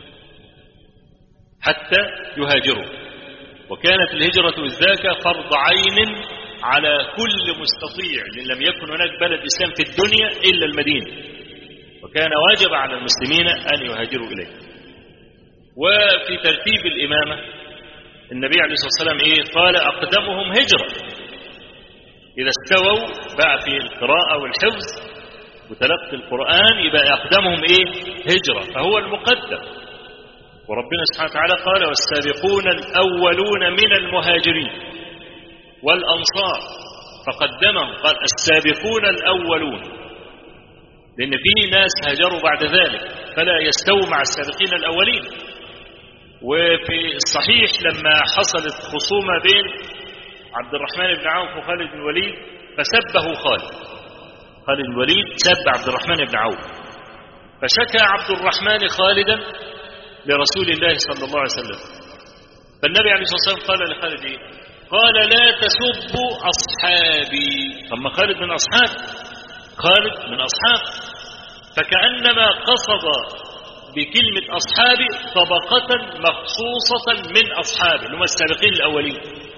حتى يهاجروا وكانت الهجرة ذاك فرض عين على كل مستطيع لأن لم يكن هناك بلد إسلام في الدنيا إلا المدينة وكان واجب على المسلمين أن يهاجروا إليه وفي ترتيب الإمامة النبي عليه الصلاة والسلام إيه قال أقدمهم هجرة إذا استووا بقى في القراءة والحفظ وتلقي القرآن يبقى أقدمهم إيه هجرة فهو المقدم وربنا سبحانه وتعالى قال والسابقون الأولون من المهاجرين والأنصار فقدمهم قال السابقون الأولون لأن في ناس هاجروا بعد ذلك فلا يستووا مع السابقين الأولين وفي الصحيح لما حصلت خصومة بين عبد الرحمن بن عوف وخالد بن الوليد فسبه خالد خالد بن الوليد سب عبد الرحمن بن عوف فشكى عبد الرحمن خالدا لرسول الله صلى الله عليه وسلم فالنبي عليه الصلاة والسلام قال لخالد إيه؟ قال لا تسبوا أصحابي ثم خالد من أصحاب خالد من أصحاب فكأنما قصد بكلمة أصحابي طبقة مخصوصة من أصحابه هم السابقين الأولين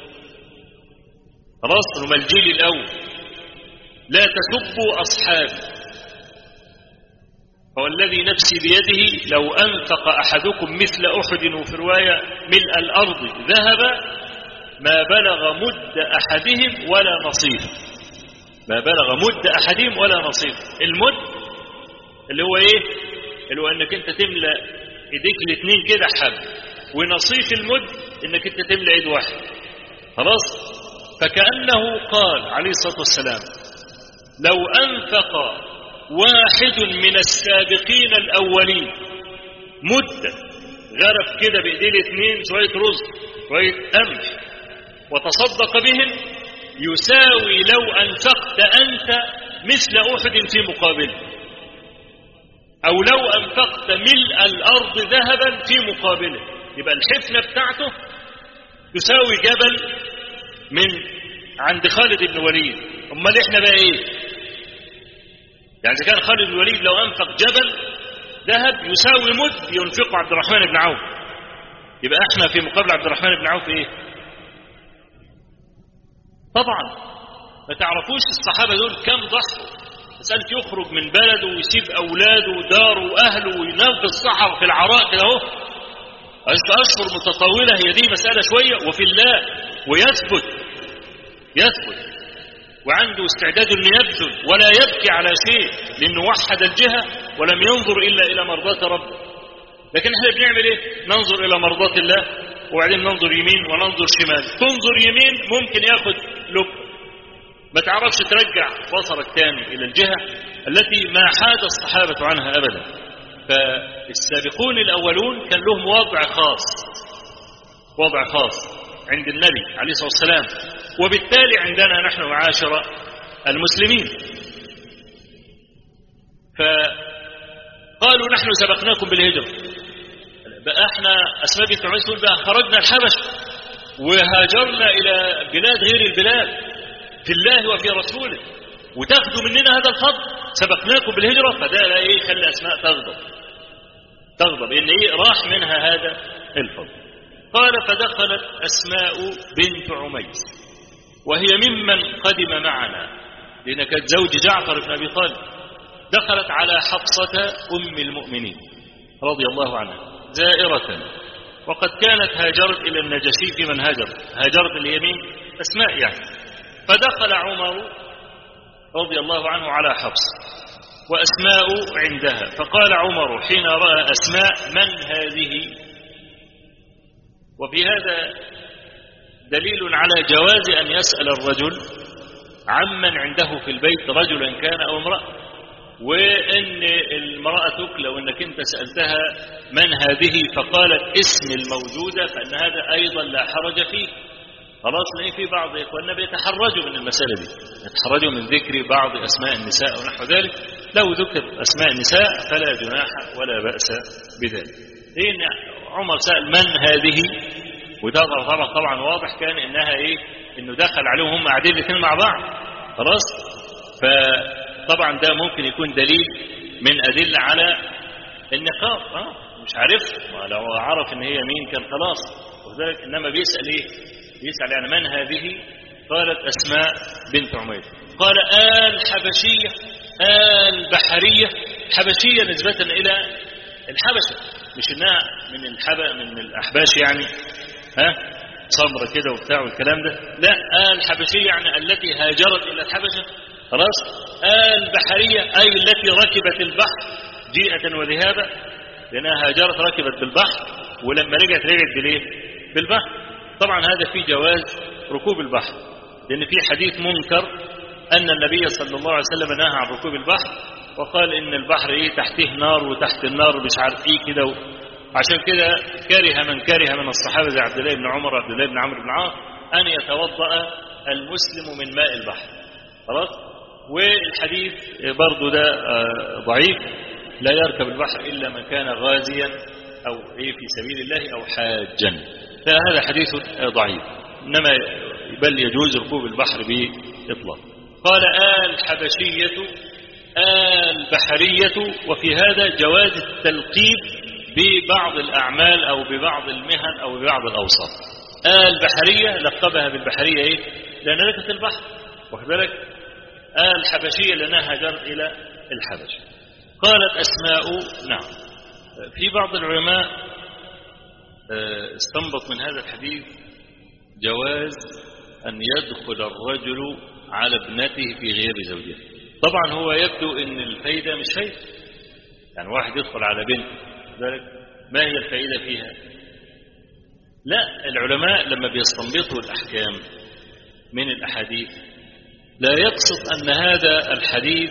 خلاص هم الجيل الأول لا تسبوا أصحابي فوالذي نفسي بيده لو أنفق أحدكم مثل أحد وفي رواية ملء الأرض ذهب ما بلغ مد أحدهم ولا نصيف ما بلغ مد أحدهم ولا نصيف المد اللي هو إيه اللي هو أنك أنت تملأ إيديك الاثنين كده حب ونصيف المد أنك أنت تملأ إيد واحد خلاص فكأنه قال عليه الصلاة والسلام لو أنفق واحد من السابقين الأولين مدة غرف كده بإيديه الاثنين شوية رز شوية قمح وتصدق بهم يساوي لو أنفقت أنت مثل أحد في مقابله أو لو أنفقت ملء الأرض ذهبا في مقابله يبقى الحفنة بتاعته تساوي جبل من عند خالد بن وليد أمال إحنا بقى إيه يعني إذا كان خالد بن الوليد لو أنفق جبل ذهب يساوي مد ينفقه عبد الرحمن بن عوف يبقى احنا في مقابل عبد الرحمن بن عوف ايه طبعا ما تعرفوش الصحابة دول كم ضحوا مسألة يخرج من بلده ويسيب أولاده وداره وأهله وينام في الصحراء في العراء كده اهو أشهر متطولة هي دي مسألة شوية وفي الله ويثبت يثبت وعنده استعداد انه يبذل ولا يبكي على شيء لانه وحد الجهه ولم ينظر الا الى مرضاه ربه لكن احنا بنعمل ايه ننظر الى مرضاه الله وبعدين ننظر يمين وننظر شمال تنظر يمين ممكن ياخد لب ما تعرفش ترجع بصرك تاني الى الجهه التي ما حاد الصحابه عنها ابدا فالسابقون الاولون كان لهم وضع خاص وضع خاص عند النبي عليه الصلاه والسلام وبالتالي عندنا نحن معاشر المسلمين فقالوا نحن سبقناكم بالهجرة بقى احنا أسماء بنت عميس تقول بقى خرجنا الحبش وهاجرنا إلى بلاد غير البلاد في الله وفي رسوله وتاخدوا مننا هذا الفضل سبقناكم بالهجرة فده لا ايه خلي أسماء تغضب تغضب إن ايه راح منها هذا الفضل قال فدخلت أسماء بنت عميس وهي ممن قدم معنا لأن كانت زوج جعفر بن أبي طالب دخلت على حفصة أم المؤمنين رضي الله عنها زائرة وقد كانت هاجرت إلى النجشي في من هاجر هاجرت اليمين أسماء يعني فدخل عمر رضي الله عنه على حفص وأسماء عندها فقال عمر حين رأى أسماء من هذه وفي هذا دليل على جواز أن يسأل الرجل عمن عنده في البيت رجلا كان أو امرأة وإن المرأة تكلى وإنك أنت سألتها من هذه فقالت اسم الموجودة فإن هذا أيضا لا حرج فيه خلاص لأن في بعض إخواننا بيتحرجوا من المسألة دي يتحرجوا من ذكر بعض أسماء النساء ونحو ذلك لو ذكر أسماء النساء فلا جناح ولا بأس بذلك لأن عمر سأل من هذه وده طبعا طبعا واضح كان إنها إيه إنه دخل عليهم هم قاعدين الاثنين مع بعض خلاص فطبعا ده ممكن يكون دليل من أدلة على النقاب اه مش عارف لو عرف ان هي مين كان خلاص وذلك انما بيسال ايه بيسال يعني من هذه قالت اسماء بنت عمير قال آل حبشية آل بحرية حبشية نسبة إلى الحبشة مش إنها من الحب من الأحباش يعني ها صمرة كده وبتاع والكلام ده لا آل حبشية يعني التي هاجرت إلى الحبشة خلاص آل بحرية أي التي ركبت البحر جيئة وذهابا لأنها هاجرت ركبت بالبحر ولما رجعت رجعت بالايه بالبحر طبعا هذا في جواز ركوب البحر لأن في حديث منكر أن النبي صلى الله عليه وسلم نهى عن ركوب البحر وقال إن البحر إيه تحته نار وتحت النار مش عارف إيه كده عشان كده كره من كره من الصحابة زي عبد الله بن عمر وعبد الله بن عمرو بن عاص أن يتوضأ المسلم من ماء البحر خلاص والحديث برضو ده ضعيف لا يركب البحر إلا من كان غازيا أو إيه في سبيل الله أو حاجا فهذا حديث ضعيف إنما بل يجوز ركوب البحر بإطلاق قال آل حبشية آل بحرية وفي هذا جواز التلقيب ببعض الأعمال أو ببعض المهن أو ببعض الأوصاف آل بحرية لقبها بالبحرية إيه؟ لأن ركت البحر واخد بالك آل حبشية لأنها هاجرت إلى الحبش قالت أسماء نعم في بعض العلماء استنبط من هذا الحديث جواز أن يدخل الرجل على ابنته في غير زوجها طبعا هو يبدو أن الفايدة مش فايدة يعني واحد يدخل على بنت ذلك ما هي الفائدة فيها لا العلماء لما بيستنبطوا الأحكام من الأحاديث لا يقصد أن هذا الحديث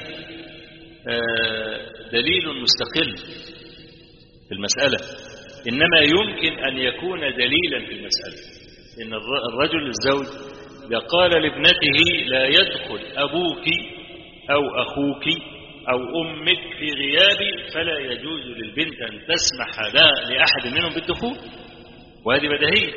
دليل مستقل في المسألة إنما يمكن أن يكون دليلا في المسألة إن الرجل الزوج إذا قال لابنته لا يدخل أبوك أو أخوك أو أمك في غيابي فلا يجوز للبنت أن تسمح لا لأحد منهم بالدخول وهذه بديهية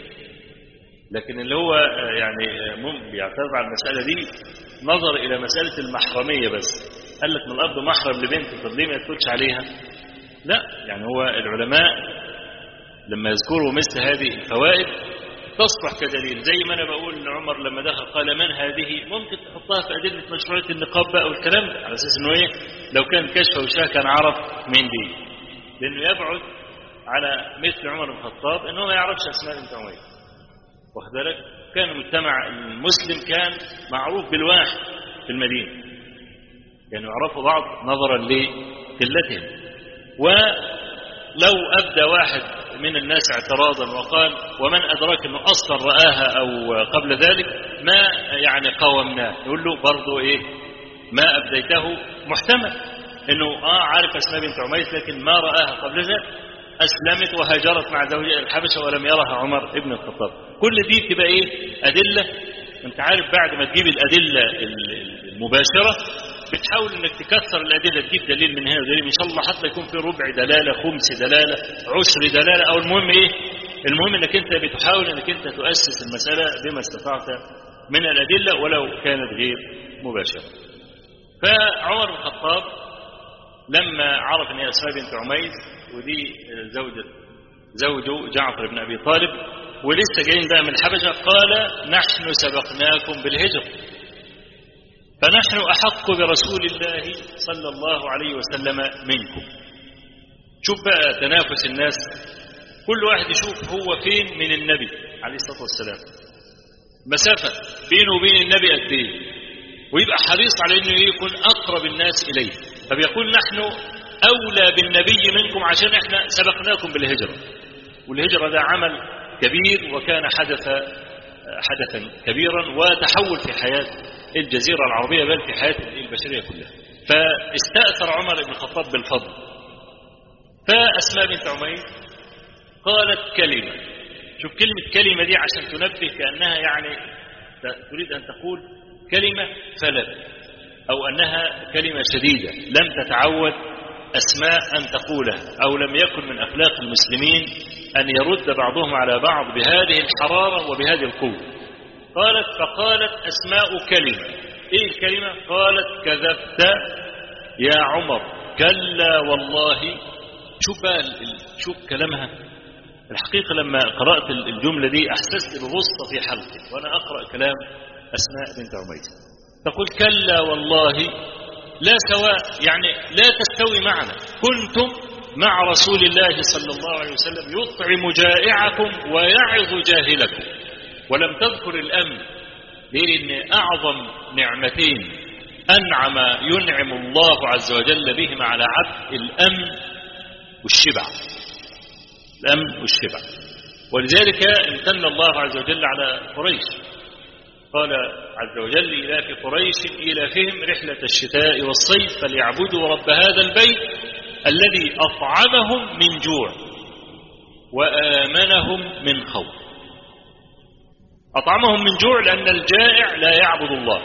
لكن اللي هو يعني بيعترض على المسألة دي نظر إلى مسألة المحرمية بس قال لك من الأرض محرم لبنت طب ليه ما يدخلش عليها لا يعني هو العلماء لما يذكروا مثل هذه الفوائد تصبح كدليل زي ما أنا بقول لعمر لما دخل قال من هذه ممكن تحطها في أدلة مشروعية النقاب بقى والكلام ده على أساس أنه إيه لو كان كشف وشاه كان عرف مين دي لأنه يبعد على مثل عمر بن الخطاب أنه ما يعرفش أسماء بنت عمير واخد بالك كان المجتمع المسلم كان معروف بالواحد في المدينة كانوا يعني يعرفوا بعض نظرا لقلتهم ولو أبدى واحد من الناس اعتراضا وقال ومن أدراك أنه أصلا رآها أو قبل ذلك ما يعني قاومناه يقول له برضه إيه ما أبديته محتمل أنه آه عارف أسماء بنت عميس لكن ما رآها قبل ذلك أسلمت وهاجرت مع زوجها الحبشة ولم يرها عمر ابن الخطاب كل دي تبقى إيه أدلة أنت عارف بعد ما تجيب الأدلة المباشرة بتحاول انك تكثر الادله تجيب دليل من هنا ودليل ان شاء الله حتى يكون في ربع دلاله خمس دلاله عشر دلاله او المهم ايه المهم انك انت بتحاول انك انت تؤسس المساله بما استطعت من الادله ولو كانت غير مباشره فعمر بن الخطاب لما عرف ان هي اسماء بنت عميس ودي زوجة زوجه جعفر بن ابي طالب ولسه جايين بقى من الحبشه قال نحن سبقناكم بالهجره فنحن أحق برسول الله صلى الله عليه وسلم منكم شوف بقى تنافس الناس كل واحد يشوف هو فين من النبي عليه الصلاة والسلام مسافة بينه وبين النبي قد ايه ويبقى حريص على انه يكون اقرب الناس اليه فبيقول نحن اولى بالنبي منكم عشان احنا سبقناكم بالهجرة والهجرة ده عمل كبير وكان حدث حدثا كبيرا وتحول في حياة الجزيرة العربية بل في حياة البشرية كلها فاستأثر عمر بن الخطاب بالفضل فأسماء بنت عمير قالت كلمة شوف كلمة كلمة دي عشان تنبه كأنها يعني تريد أن تقول كلمة فلت أو أنها كلمة شديدة لم تتعود أسماء أن تقولها أو لم يكن من أخلاق المسلمين أن يرد بعضهم على بعض بهذه الحرارة وبهذه القوة قالت فقالت أسماء كلمة إيه الكلمة قالت كذبت يا عمر كلا والله شوف بقى شوف كلامها الحقيقة لما قرأت الجملة دي أحسست بغصة في حلقي وأنا أقرأ كلام أسماء بنت عميس تقول كلا والله لا سواء يعني لا تستوي معنا كنتم مع رسول الله صلى الله عليه وسلم يطعم جائعكم ويعظ جاهلكم ولم تذكر الأمن لأن أعظم نعمتين أنعم ينعم الله عز وجل بهما على عبد الأمن والشبع الأمن والشبع ولذلك امتن الله عز وجل على قريش قال عز وجل إلى في قريش إلى فهم رحلة الشتاء والصيف فليعبدوا رب هذا البيت الذي أطعمهم من جوع وآمنهم من خوف أطعمهم من جوع لأن الجائع لا يعبد الله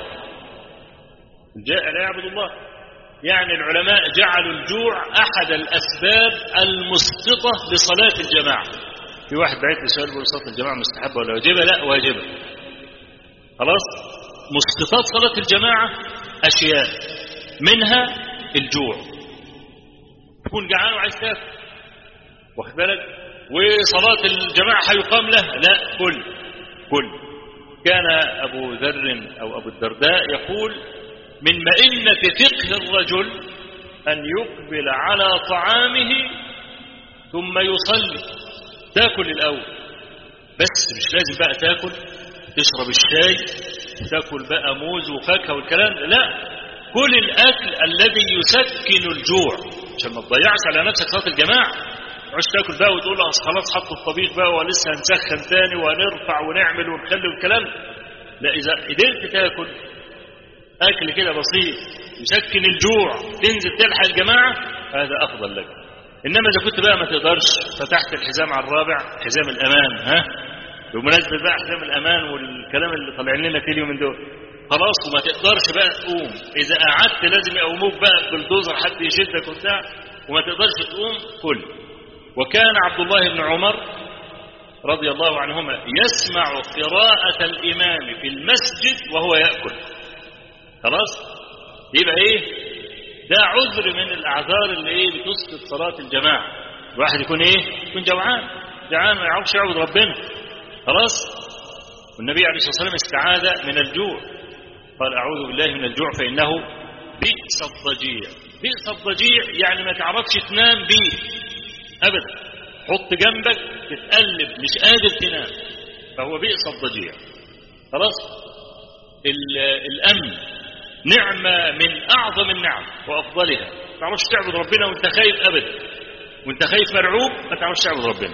الجائع لا يعبد الله يعني العلماء جعلوا الجوع أحد الأسباب المسقطة لصلاة الجماعة في واحد بعيد لسؤال بيقول صلاة الجماعة مستحبة ولا واجبة لا واجبة خلاص مسقطات صلاة الجماعة أشياء منها الجوع تكون جعان وعايز تاكل واخد بالك وصلاة الجماعة هيقام لها لا كل كل كان أبو ذر أو أبو الدرداء يقول من مئنة فقه الرجل أن يقبل على طعامه ثم يصلي تاكل الأول بس مش لازم بقى تاكل تشرب الشاي تاكل بقى موز وفاكهة والكلام لا كل الأكل الذي يسكن الجوع عشان ما تضيعش على نفسك صلاة الجماعة مش تاكل بقى وتقول له خلاص حطوا الطبيخ بقى ولسه هنسخن تاني وهنرفع ونعمل ونخلي والكلام لا إذا قدرت تاكل أكل كده بسيط يسكن الجوع تنزل تلحق الجماعة هذا أفضل لك إنما إذا كنت بقى ما تقدرش فتحت الحزام على الرابع حزام الأمان ها بمناسبة بقى حزام الأمان والكلام اللي طالعين لنا فيه اليومين دول خلاص وما تقدرش بقى تقوم إذا قعدت لازم يقوموك بقى بالدوزر حد يشدك وبتاع وما تقدرش تقوم كل وكان عبد الله بن عمر رضي الله عنهما يسمع قراءة الإمام في المسجد وهو يأكل خلاص يبقى ايه ده عذر من الاعذار اللي ايه بتسقط صلاه الجماعه الواحد يكون ايه يكون جوعان جوعان ما يعرفش يعبد ربنا خلاص والنبي عليه الصلاه والسلام استعاذ من الجوع قال اعوذ بالله من الجوع فانه بئس الضجيع بئس الضجيع يعني ما تعرفش تنام بيه ابدا حط جنبك تتقلب مش قادر تنام فهو بئس الضجيع خلاص الامن نعمة من أعظم النعم وأفضلها ما تعرفش تعبد ربنا وانت خايف أبدا وانت خايف مرعوب ما تعرفش تعبد ربنا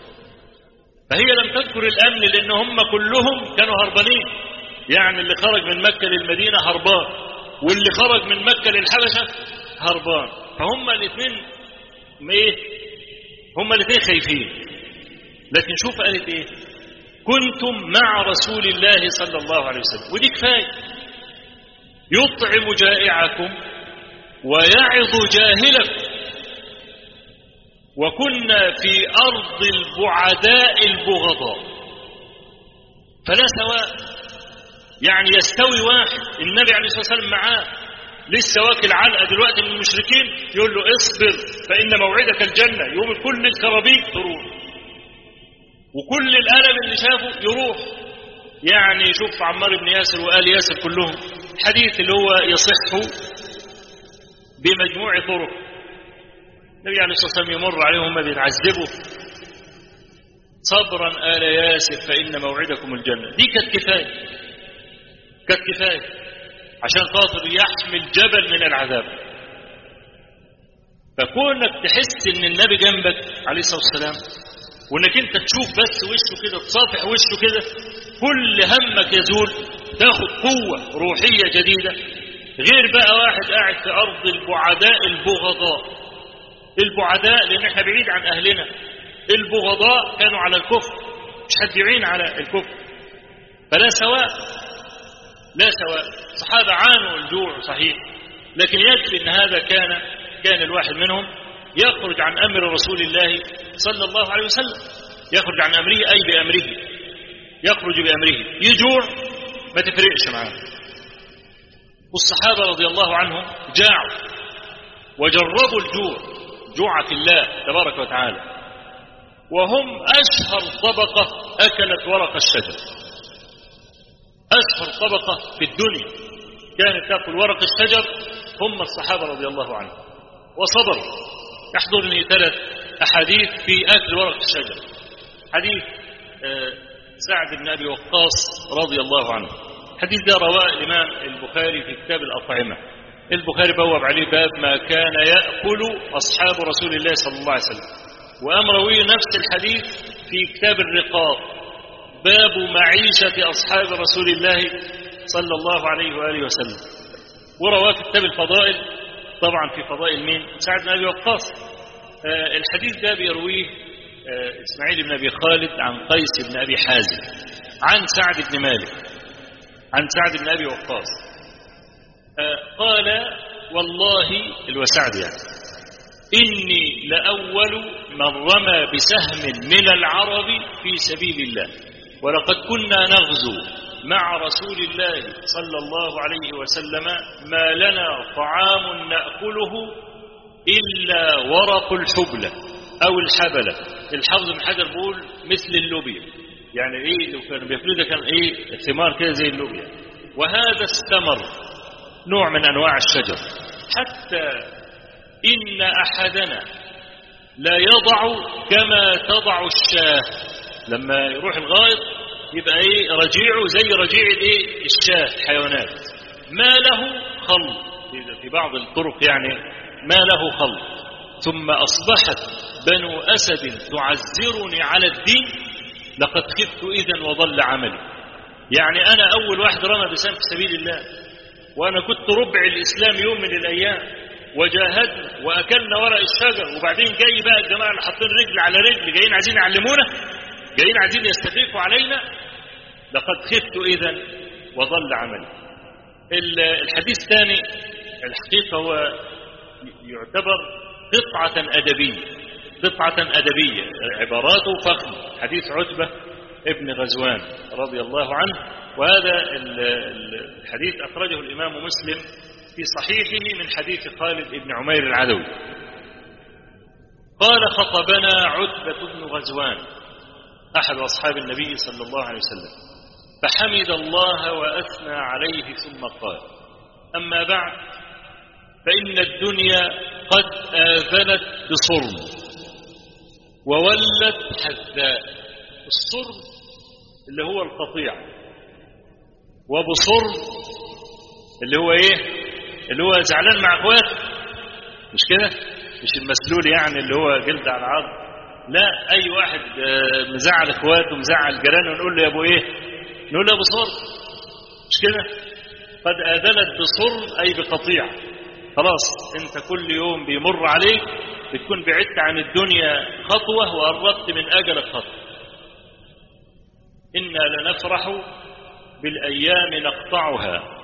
فهي لم تذكر الأمن لأن هم كلهم كانوا هربانين يعني اللي خرج من مكة للمدينة هربان واللي خرج من مكة للحبشة هربان فهم الاثنين ايه هم الاثنين خايفين لكن شوف قالت ايه كنتم مع رسول الله صلى الله عليه وسلم ودي كفايه يطعم جائعكم ويعظ جاهلكم وكنا في أرض البعداء البغضاء فلا سواء يعني يستوي واحد النبي عليه الصلاة والسلام معاه لسه واكل علقة دلوقتي من المشركين يقول له اصبر فإن موعدك الجنة يوم كل الكرابيك تروح وكل الألم اللي شافه يروح يعني شوف عمار بن ياسر وآل ياسر كلهم الحديث اللي هو يصح بمجموع طرق النبي عليه الصلاة والسلام يمر عليهم هم بيتعذبوا صبرا آل ياسر فإن موعدكم الجنة دي كانت كفاية كانت كفاية عشان خاطر يحمل جبل من العذاب فكونك تحس ان النبي جنبك عليه الصلاة والسلام وانك انت تشوف بس وشه كده تصافح وشه كده كل همك يزول تاخد قوة روحية جديدة غير بقى واحد قاعد في أرض البعداء البغضاء البعداء لأن احنا بعيد عن أهلنا البغضاء كانوا على الكفر مش حد يعين على الكفر فلا سواء لا سواء الصحابة عانوا الجوع صحيح لكن يكفي أن هذا كان كان الواحد منهم يخرج عن أمر رسول الله صلى الله عليه وسلم يخرج عن أمره أي بأمره يخرج بأمره يجوع ما تفرقش معاه والصحابة رضي الله عنهم جاعوا وجربوا الجوع جوع في الله تبارك وتعالى وهم أشهر طبقة أكلت ورق الشجر أشهر طبقة في الدنيا كانت تأكل ورق الشجر هم الصحابة رضي الله عنهم وصبروا يحضرني ثلاث أحاديث في أكل ورق الشجر حديث سعد بن أبي وقاص رضي الله عنه الحديث ده رواه الإمام البخاري في كتاب الأطعمة البخاري بوب عليه باب ما كان يأكل أصحاب رسول الله صلى الله عليه وسلم وأم روي نفس الحديث في كتاب الرقاق باب معيشة أصحاب رسول الله صلى الله عليه وآله وسلم ورواه في كتاب الفضائل طبعا في فضائل مين سعد بن أبي وقاص آه الحديث ده بيرويه آه إسماعيل بن أبي خالد عن قيس بن أبي حازم عن سعد بن مالك عن سعد بن أبي وقاص آه قال والله الوسعد يعني إني لأول من رمى بسهم من العرب في سبيل الله ولقد كنا نغزو مع رسول الله صلى الله عليه وسلم ما لنا طعام نأكله إلا ورق الحبلة أو الحبلة الحافظ بن حجر بيقول مثل اللوبيا يعني إيه لو كانوا بياكلوا ده كان إيه ثمار كده زي اللوبيا وهذا استمر نوع من أنواع الشجر حتى إن أحدنا لا يضع كما تضع الشاه لما يروح الغائط يبقى ايه رجيعه زي رجيع الايه الشاه الحيوانات ما له خلط في بعض الطرق يعني ما له خلط ثم اصبحت بنو اسد تعزرني على الدين لقد خفت اذا وضل عملي يعني انا اول واحد رمى بسام في سبيل الله وانا كنت ربع الاسلام يوم من الايام وجاهدنا واكلنا ورق الشجر وبعدين جاي بقى الجماعه اللي حاطين رجل على رجل جايين عايزين يعلمونا جايين عايزين يستفيقوا علينا لقد خفت إذا وضل عملي الحديث الثاني الحقيقة هو يعتبر قطعة أدبية قطعة أدبية عباراته فخمة حديث عتبة ابن غزوان رضي الله عنه وهذا الحديث أخرجه الإمام مسلم في صحيحه من حديث خالد بن عمير العدوي قال خطبنا عتبة بن غزوان أحد أصحاب النبي صلى الله عليه وسلم فحمد الله وأثنى عليه ثم قال أما بعد فإن الدنيا قد آذنت بصرم وولت حذاء الصرم اللي هو القطيع وبصرم اللي هو ايه اللي هو زعلان مع اخواته مش كده مش المسلول يعني اللي هو جلد على عظم لا اي واحد مزعل اخواته مزعل جيرانه ونقول له يا ابو ايه نقول له يا ابو صر مش كده قد آذنت بصر أي بقطيع خلاص انت كل يوم بيمر عليك بتكون بعدت عن الدنيا خطوة وقربت من أجل الخطوة إنا لنفرح بالأيام نقطعها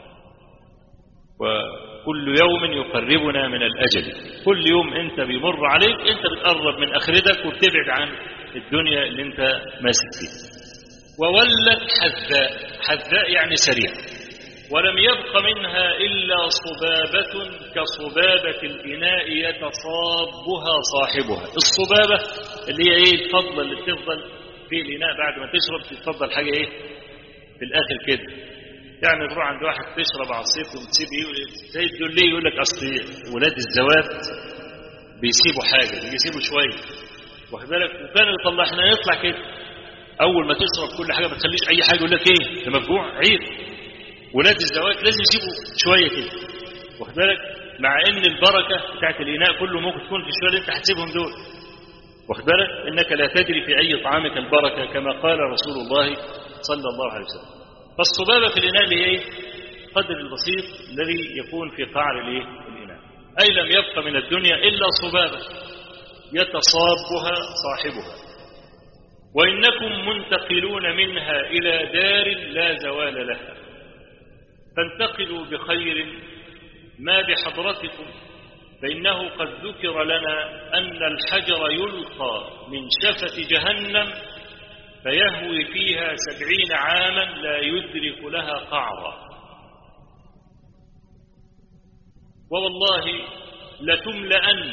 وكل يوم يقربنا من الأجل كل يوم انت بيمر عليك انت بتقرب من أخرتك وبتبعد عن الدنيا اللي انت ماسك فيها وولت حذاء حذاء يعني سريع ولم يبق منها إلا صبابة كصبابة الإناء يتصابها صاحبها الصبابة اللي هي إيه الفضلة اللي بتفضل في الإناء بعد ما تشرب تتفضل حاجة إيه في الآخر كده يعني تروح عند واحد تشرب عصير وتسيب إيه تقول ليه يقول لك أصل ولاد الزواج بيسيبوا حاجة بيسيبوا شوية واخد بالك وكانوا يطلع احنا يطلع كده أول ما تشرب كل حاجة ما تخليش أي حاجة يقول لك إيه أنت مفجوع عيب ولاد الزواج لازم يسيبوا شوية كده واخد بالك مع ان البركة بتاعت الإناء كله ممكن تكون في الشوية اللي انت هتسيبهم دول واخد بالك انك لا تدري في اي طعامك البركة كما قال رسول الله صلى الله عليه وسلم فالصبابة في الإناء اللي هي إيه؟ قدر البسيط الذي يكون في قعر الإيه؟ الإناء أي لم يبق من الدنيا إلا صبابة يتصابها صاحبها وإنكم منتقلون منها إلى دار لا زوال لها فانتقلوا بخير ما بحضرتكم فإنه قد ذكر لنا أن الحجر يلقى من شفة جهنم فيهوي فيها سبعين عاما لا يدرك لها قعرا ووالله لتملأن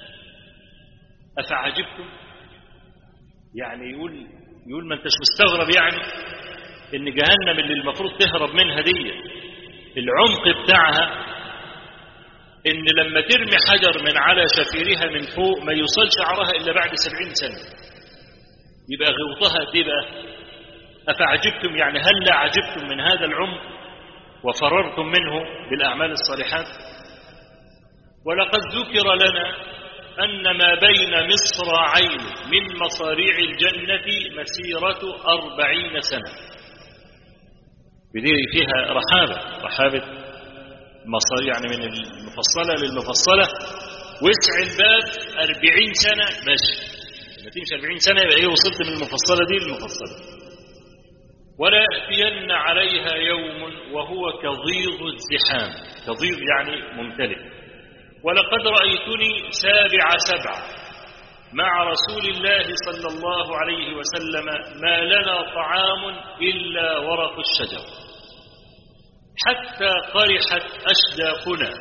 أفعجبتم يعني يقول يقول ما انتش مستغرب يعني ان جهنم اللي المفروض تهرب منها دي العمق بتاعها ان لما ترمي حجر من على شفيرها من فوق ما يوصل شعرها الا بعد سبعين سنة يبقى غوطها قد ايه بقى افعجبتم يعني هل لا عجبتم من هذا العمق وفررتم منه بالاعمال الصالحات ولقد ذكر لنا أن ما بين مصراعين من مصاريع الجنة مسيرة أربعين سنة بدي فيها رحابة رحابة مصاريع يعني من المفصلة للمفصلة وسع الباب أربعين سنة ماشي لما تمشي أربعين سنة يبقى إيه وصلت من المفصلة دي للمفصلة ولا يأتين عليها يوم وهو كضيض الزحام كضيض يعني ممتلئ ولقد رأيتني سابع سبعة مع رسول الله صلى الله عليه وسلم ما لنا طعام إلا ورق الشجر حتى قرحت أشداقنا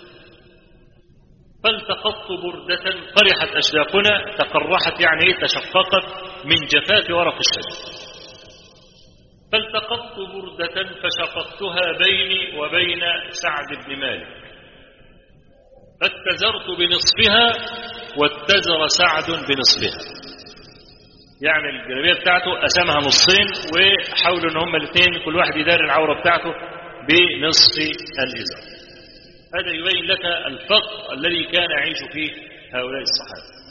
فالتقطت بردة قرحت أشداقنا تقرحت يعني تشققت من جفاف ورق الشجر فالتقطت بردة فشققتها بيني وبين سعد بن مالك فاتزرت بنصفها واتزر سعد بنصفها يعني الجلابيه بتاعته قسمها نصين وحاولوا ان هما الاثنين كل واحد يدار العوره بتاعته بنصف الازار هذا يبين لك الفقر الذي كان يعيش فيه هؤلاء الصحابه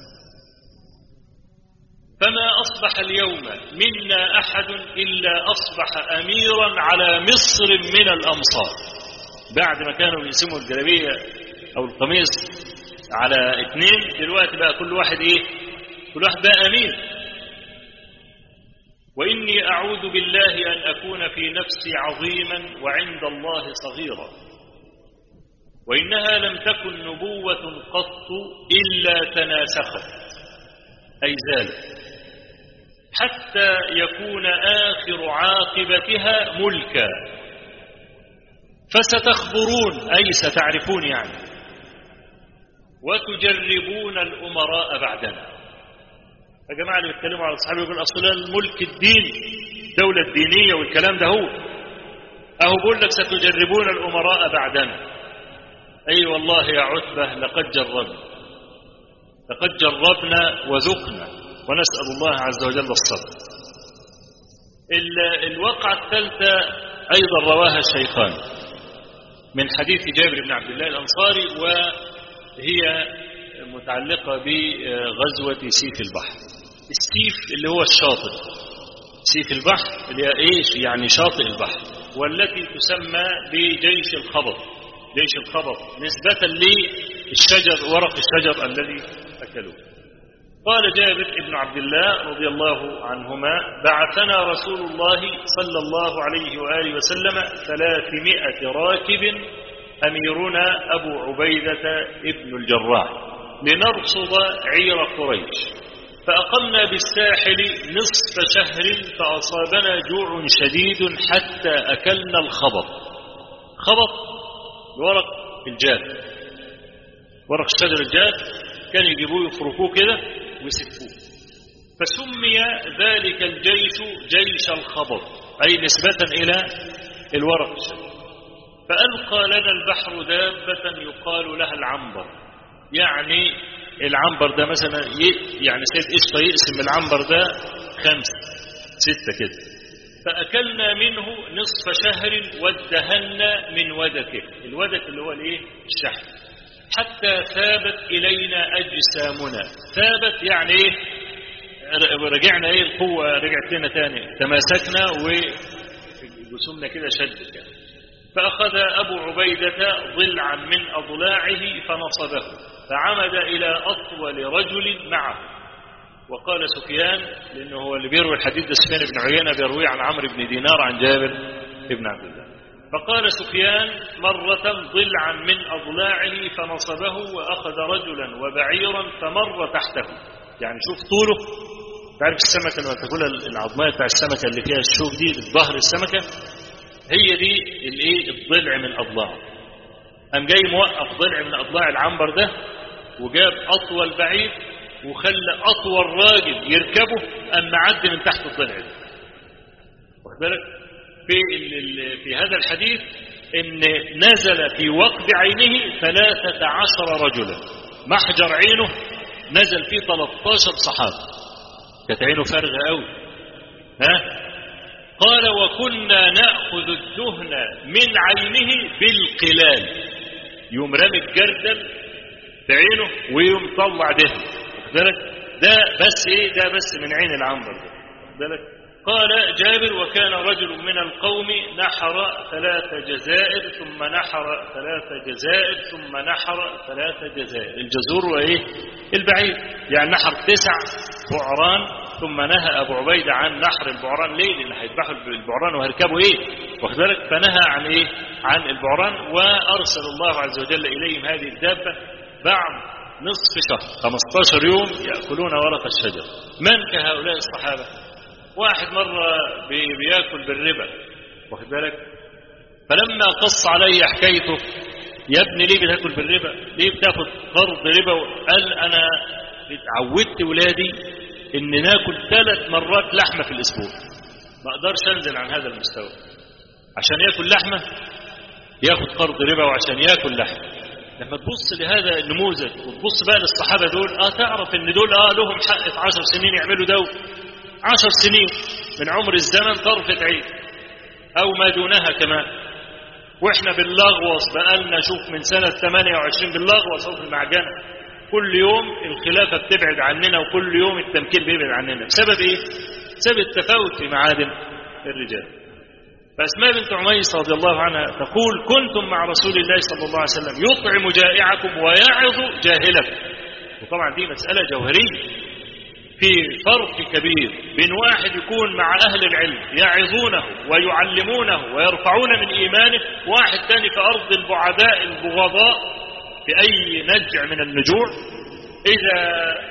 فما اصبح اليوم منا احد الا اصبح اميرا على مصر من الامصار بعد ما كانوا يقسموا الجلابيه او القميص على اثنين دلوقتي بقى كل واحد ايه كل واحد بقى امير واني اعوذ بالله ان اكون في نفسي عظيما وعند الله صغيرا وانها لم تكن نبوه قط الا تناسخت اي زالت حتى يكون اخر عاقبتها ملكا فستخبرون اي ستعرفون يعني وتجربون الأمراء بعدنا يا جماعة اللي بيتكلموا على الصحابة يقول أصل الملك الدين الدولة الدينية والكلام ده هو أهو بقول لك ستجربون الأمراء بعدنا أي أيوة والله يا عتبة لقد جربنا لقد جربنا وذقنا ونسأل الله عز وجل الصبر الوقعة الثالثة أيضا رواها الشيخان من حديث جابر بن عبد الله الأنصاري و هي متعلقة بغزوة سيف البحر السيف اللي هو الشاطئ سيف البحر اللي هي ايش يعني شاطئ البحر والتي تسمى بجيش الخبط جيش الخبط نسبة للشجر ورق الشجر الذي أكلوه قال جابر بن عبد الله رضي الله عنهما بعثنا رسول الله صلى الله عليه وآله وسلم ثلاثمائة راكب أميرنا أبو عبيدة ابن الجراح لنرصد عير قريش فأقمنا بالساحل نصف شهر فأصابنا جوع شديد حتى أكلنا الخبط خبط ورق الجاد ورق الشجر الجاد كان يجيبوه يفركوه كده ويسفوه فسمي ذلك الجيش جيش الخبط أي نسبة إلى الورق الشجر فألقى لنا البحر دابة يقال لها العنبر يعني العنبر ده مثلا يعني سيد قشطة يقسم العنبر ده خمسة ستة كده فأكلنا منه نصف شهر وادهنا من ودكه الودك اللي هو الايه الشحم حتى ثابت إلينا أجسامنا ثابت يعني ايه رجعنا ايه القوة رجعت لنا تاني تماسكنا و وسمنة كده شدت يعني فأخذ أبو عبيدة ضلعا من أضلاعه فنصبه فعمد إلى أطول رجل معه وقال سفيان لأنه هو اللي بيروي الحديث ده سفيان بن عيينة بيروي عن عمرو بن دينار عن جابر بن عبد الله فقال سفيان مرة ضلعا من أضلاعه فنصبه وأخذ رجلا وبعيرا فمر تحته يعني شوف طوله تعرف السمكة لما تاكلها العظمية بتاع السمكة اللي فيها الشوك دي ظهر السمكة هي دي الايه الضلع من أضلاعه قام جاي موقف ضلع من أضلاع العنبر ده وجاب أطول بعيد وخلى أطول راجل يركبه أما معدي من تحت الضلع ده واخد بالك في ال- في هذا الحديث ان نزل في وقت عينه ثلاثة عشر رجلا محجر عينه نزل فيه 13 صحابة كانت عينه فارغة قوي ها قال وكنا نأخذ الدهن من عينه بالقلال يوم رامي الجردل في عينه ويوم طلع دهن واخد بالك ده بس ايه ده بس من عين العنبر ده واخد بالك قال جابر وكان رجل من القوم نحر ثلاث جزائر ثم نحر ثلاث جزائر ثم نحر ثلاث جزائر الجزور وايه البعير يعني نحر تسع بعران ثم نهى ابو عبيده عن نحر البعران ليه لان هيذبحوا البعران وهيركبوا ايه واخد بالك فنهى عن ايه عن البعران وارسل الله عز وجل اليهم هذه الدابه بعد نصف شهر 15 يوم ياكلون ورق الشجر من كهؤلاء الصحابه واحد مرة بي- بياكل بالربا واخد بالك فلما قص علي حكايته يا ابني ليه بتاكل بالربا ليه بتاخد قرض ربا قال انا عودت ولادي ان ناكل ثلاث مرات لحمة في الاسبوع ما اقدرش انزل عن هذا المستوى عشان ياكل لحمة ياخد قرض ربا وعشان ياكل لحمة لما تبص لهذا النموذج وتبص بقى للصحابة دول اه تعرف ان دول اه لهم حق في عشر سنين يعملوا ده عشر سنين من عمر الزمن طرفة عين أو ما دونها كمان وإحنا باللغوص بقالنا شوف من سنة 28 باللغوص أو في المعجنة كل يوم الخلافة بتبعد عننا وكل يوم التمكين بيبعد عننا بسبب إيه؟ بسبب التفاوت في معادن الرجال فأسماء بنت عميس رضي الله عنها تقول كنتم مع رسول الله صلى الله عليه وسلم يطعم جائعكم ويعظ جاهلكم وطبعا دي مسألة جوهرية في فرق كبير بين واحد يكون مع أهل العلم يعظونه ويعلمونه ويرفعون من إيمانه واحد تاني في أرض البعداء البغضاء في أي نجع من النجوع إذا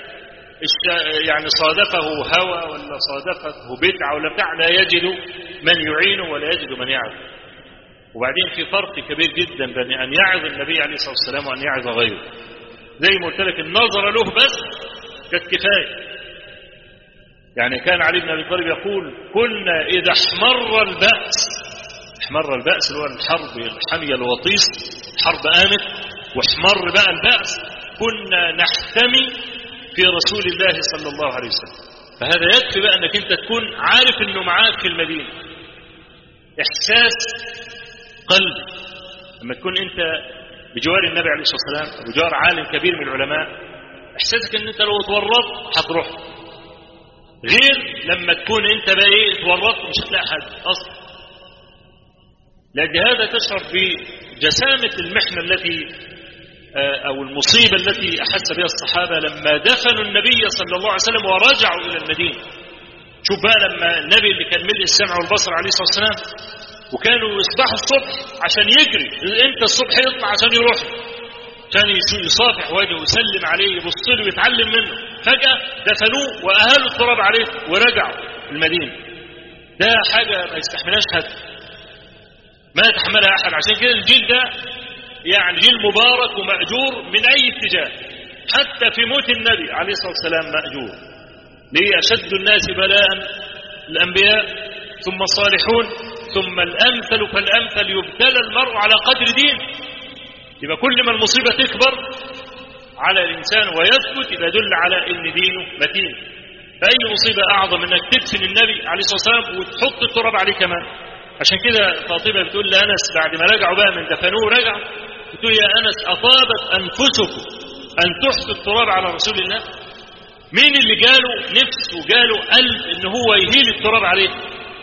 الش- يعني صادفه هوى ولا صادفته بدعة ولا بتاع لا يجد من يعينه ولا يجد من يعظ وبعدين في فرق كبير جدا بين أن يعظ النبي عليه الصلاة والسلام وأن يعظ غيره زي ما قلت لك النظر له بس كانت كفايه يعني كان علي بن ابي طالب يقول كنا اذا احمر الباس احمر الباس اللي هو الحرب الحميه الوطيس حرب قامت واحمر بقى الباس كنا نحتمي في رسول الله صلى الله عليه وسلم فهذا يكفي بقى انك انت تكون عارف انه معاك في المدينه احساس قلبي لما تكون انت بجوار النبي عليه الصلاه والسلام بجوار عالم كبير من العلماء احساسك ان انت لو اتورطت هتروح غير لما تكون انت بقى ايه اتورطت مش هتلاقي حد اصلا لأجل هذا تشعر بجسامة المحنة التي آه، أو المصيبة التي أحس بها الصحابة لما دفنوا النبي صلى الله عليه وسلم ورجعوا إلى المدينة شوف بقى لما النبي اللي كان ملء السمع والبصر عليه الصلاة والسلام وكانوا يصبحوا الصبح عشان يجري امتى الصبح يطلع عشان يروح عشان يشو- يصافح وجهه ويسلم عليه يبص له ويتعلم منه فجأة دفنوه وأهالوا التراب عليه ورجعوا المدينة ده حاجة ما يستحملهاش حد ما يتحملها أحد عشان كده الجيل ده يعني جيل مبارك ومأجور من أي اتجاه حتى في موت النبي عليه الصلاة والسلام مأجور ليه أشد الناس بلاء الأنبياء ثم الصالحون ثم الأمثل فالأمثل يبتلى المرء على قدر دينه يبقى كل ما المصيبة تكبر على الإنسان ويثبت يبقى يدل على أن دينه متين فأي مصيبة أعظم أنك تدفن النبي عليه الصلاة والسلام وتحط التراب عليه كمان عشان كده فاطمة بتقول لأنس بعد ما رجعوا بقى من دفنوه رجعوا بتقول يا أنس أطابت أنفسكم أن تحطوا التراب على رسول الله مين اللي جاله نفس وجاله قلب ان هو يهيل التراب عليه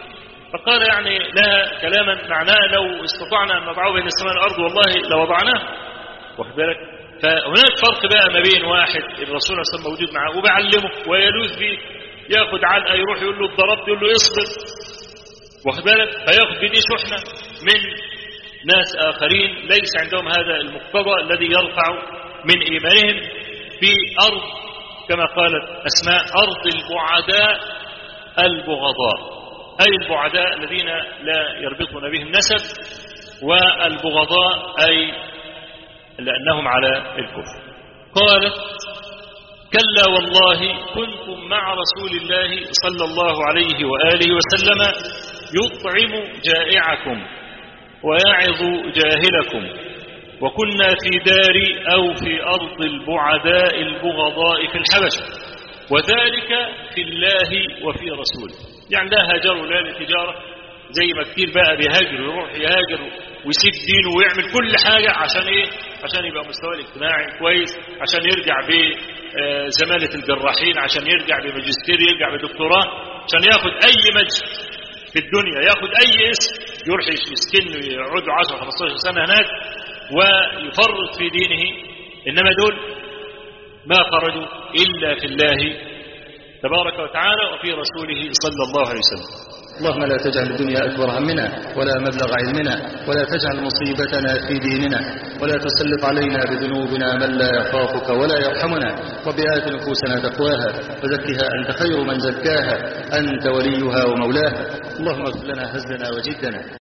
فقال يعني لها كلاما معناه لو استطعنا أن نضعه بين السماء والأرض والله لوضعناه واخد بالك فهناك فرق بقى ما بين واحد الرسول صلى الله عليه وسلم موجود معاه وبعلمه ويلوذ بيه ياخد علقه يروح يقول له اتضربت يقول له اصبر واخد بالك فياخد بدي شحنه من ناس اخرين ليس عندهم هذا المقتضى الذي يرفع من ايمانهم في ارض كما قالت اسماء ارض البعداء البغضاء اي البعداء الذين لا يربطون بهم نسب والبغضاء اي لانهم على الكفر قالت كلا والله كنتم مع رسول الله صلى الله عليه واله وسلم يطعم جائعكم ويعظ جاهلكم وكنا في دار او في ارض البعداء البغضاء في الحبشه وذلك في الله وفي رسوله يعني لا هاجروا لا للتجاره زي ما كتير بقى بيهاجر ويروح يهاجر ويسيب دينه ويعمل كل حاجه عشان ايه؟ عشان يبقى مستواه الاجتماعي كويس عشان يرجع بزماله الجراحين عشان يرجع بماجستير يرجع بدكتوراه عشان ياخد اي مجد في الدنيا ياخد اي اسم يروح يسكن يقعد 10 15 سنه هناك ويفرط في دينه انما دول ما خرجوا الا في الله تبارك وتعالى وفي رسوله صلى الله عليه وسلم اللهم لا تجعل الدنيا أكبر همنا ولا مبلغ علمنا ولا تجعل مصيبتنا في ديننا ولا تسلط علينا بذنوبنا من لا يخافك ولا يرحمنا وبآت نفوسنا تقواها وزكها أنت خير من زكاها أنت وليها ومولاها اللهم اغفر لنا هزلنا وجدنا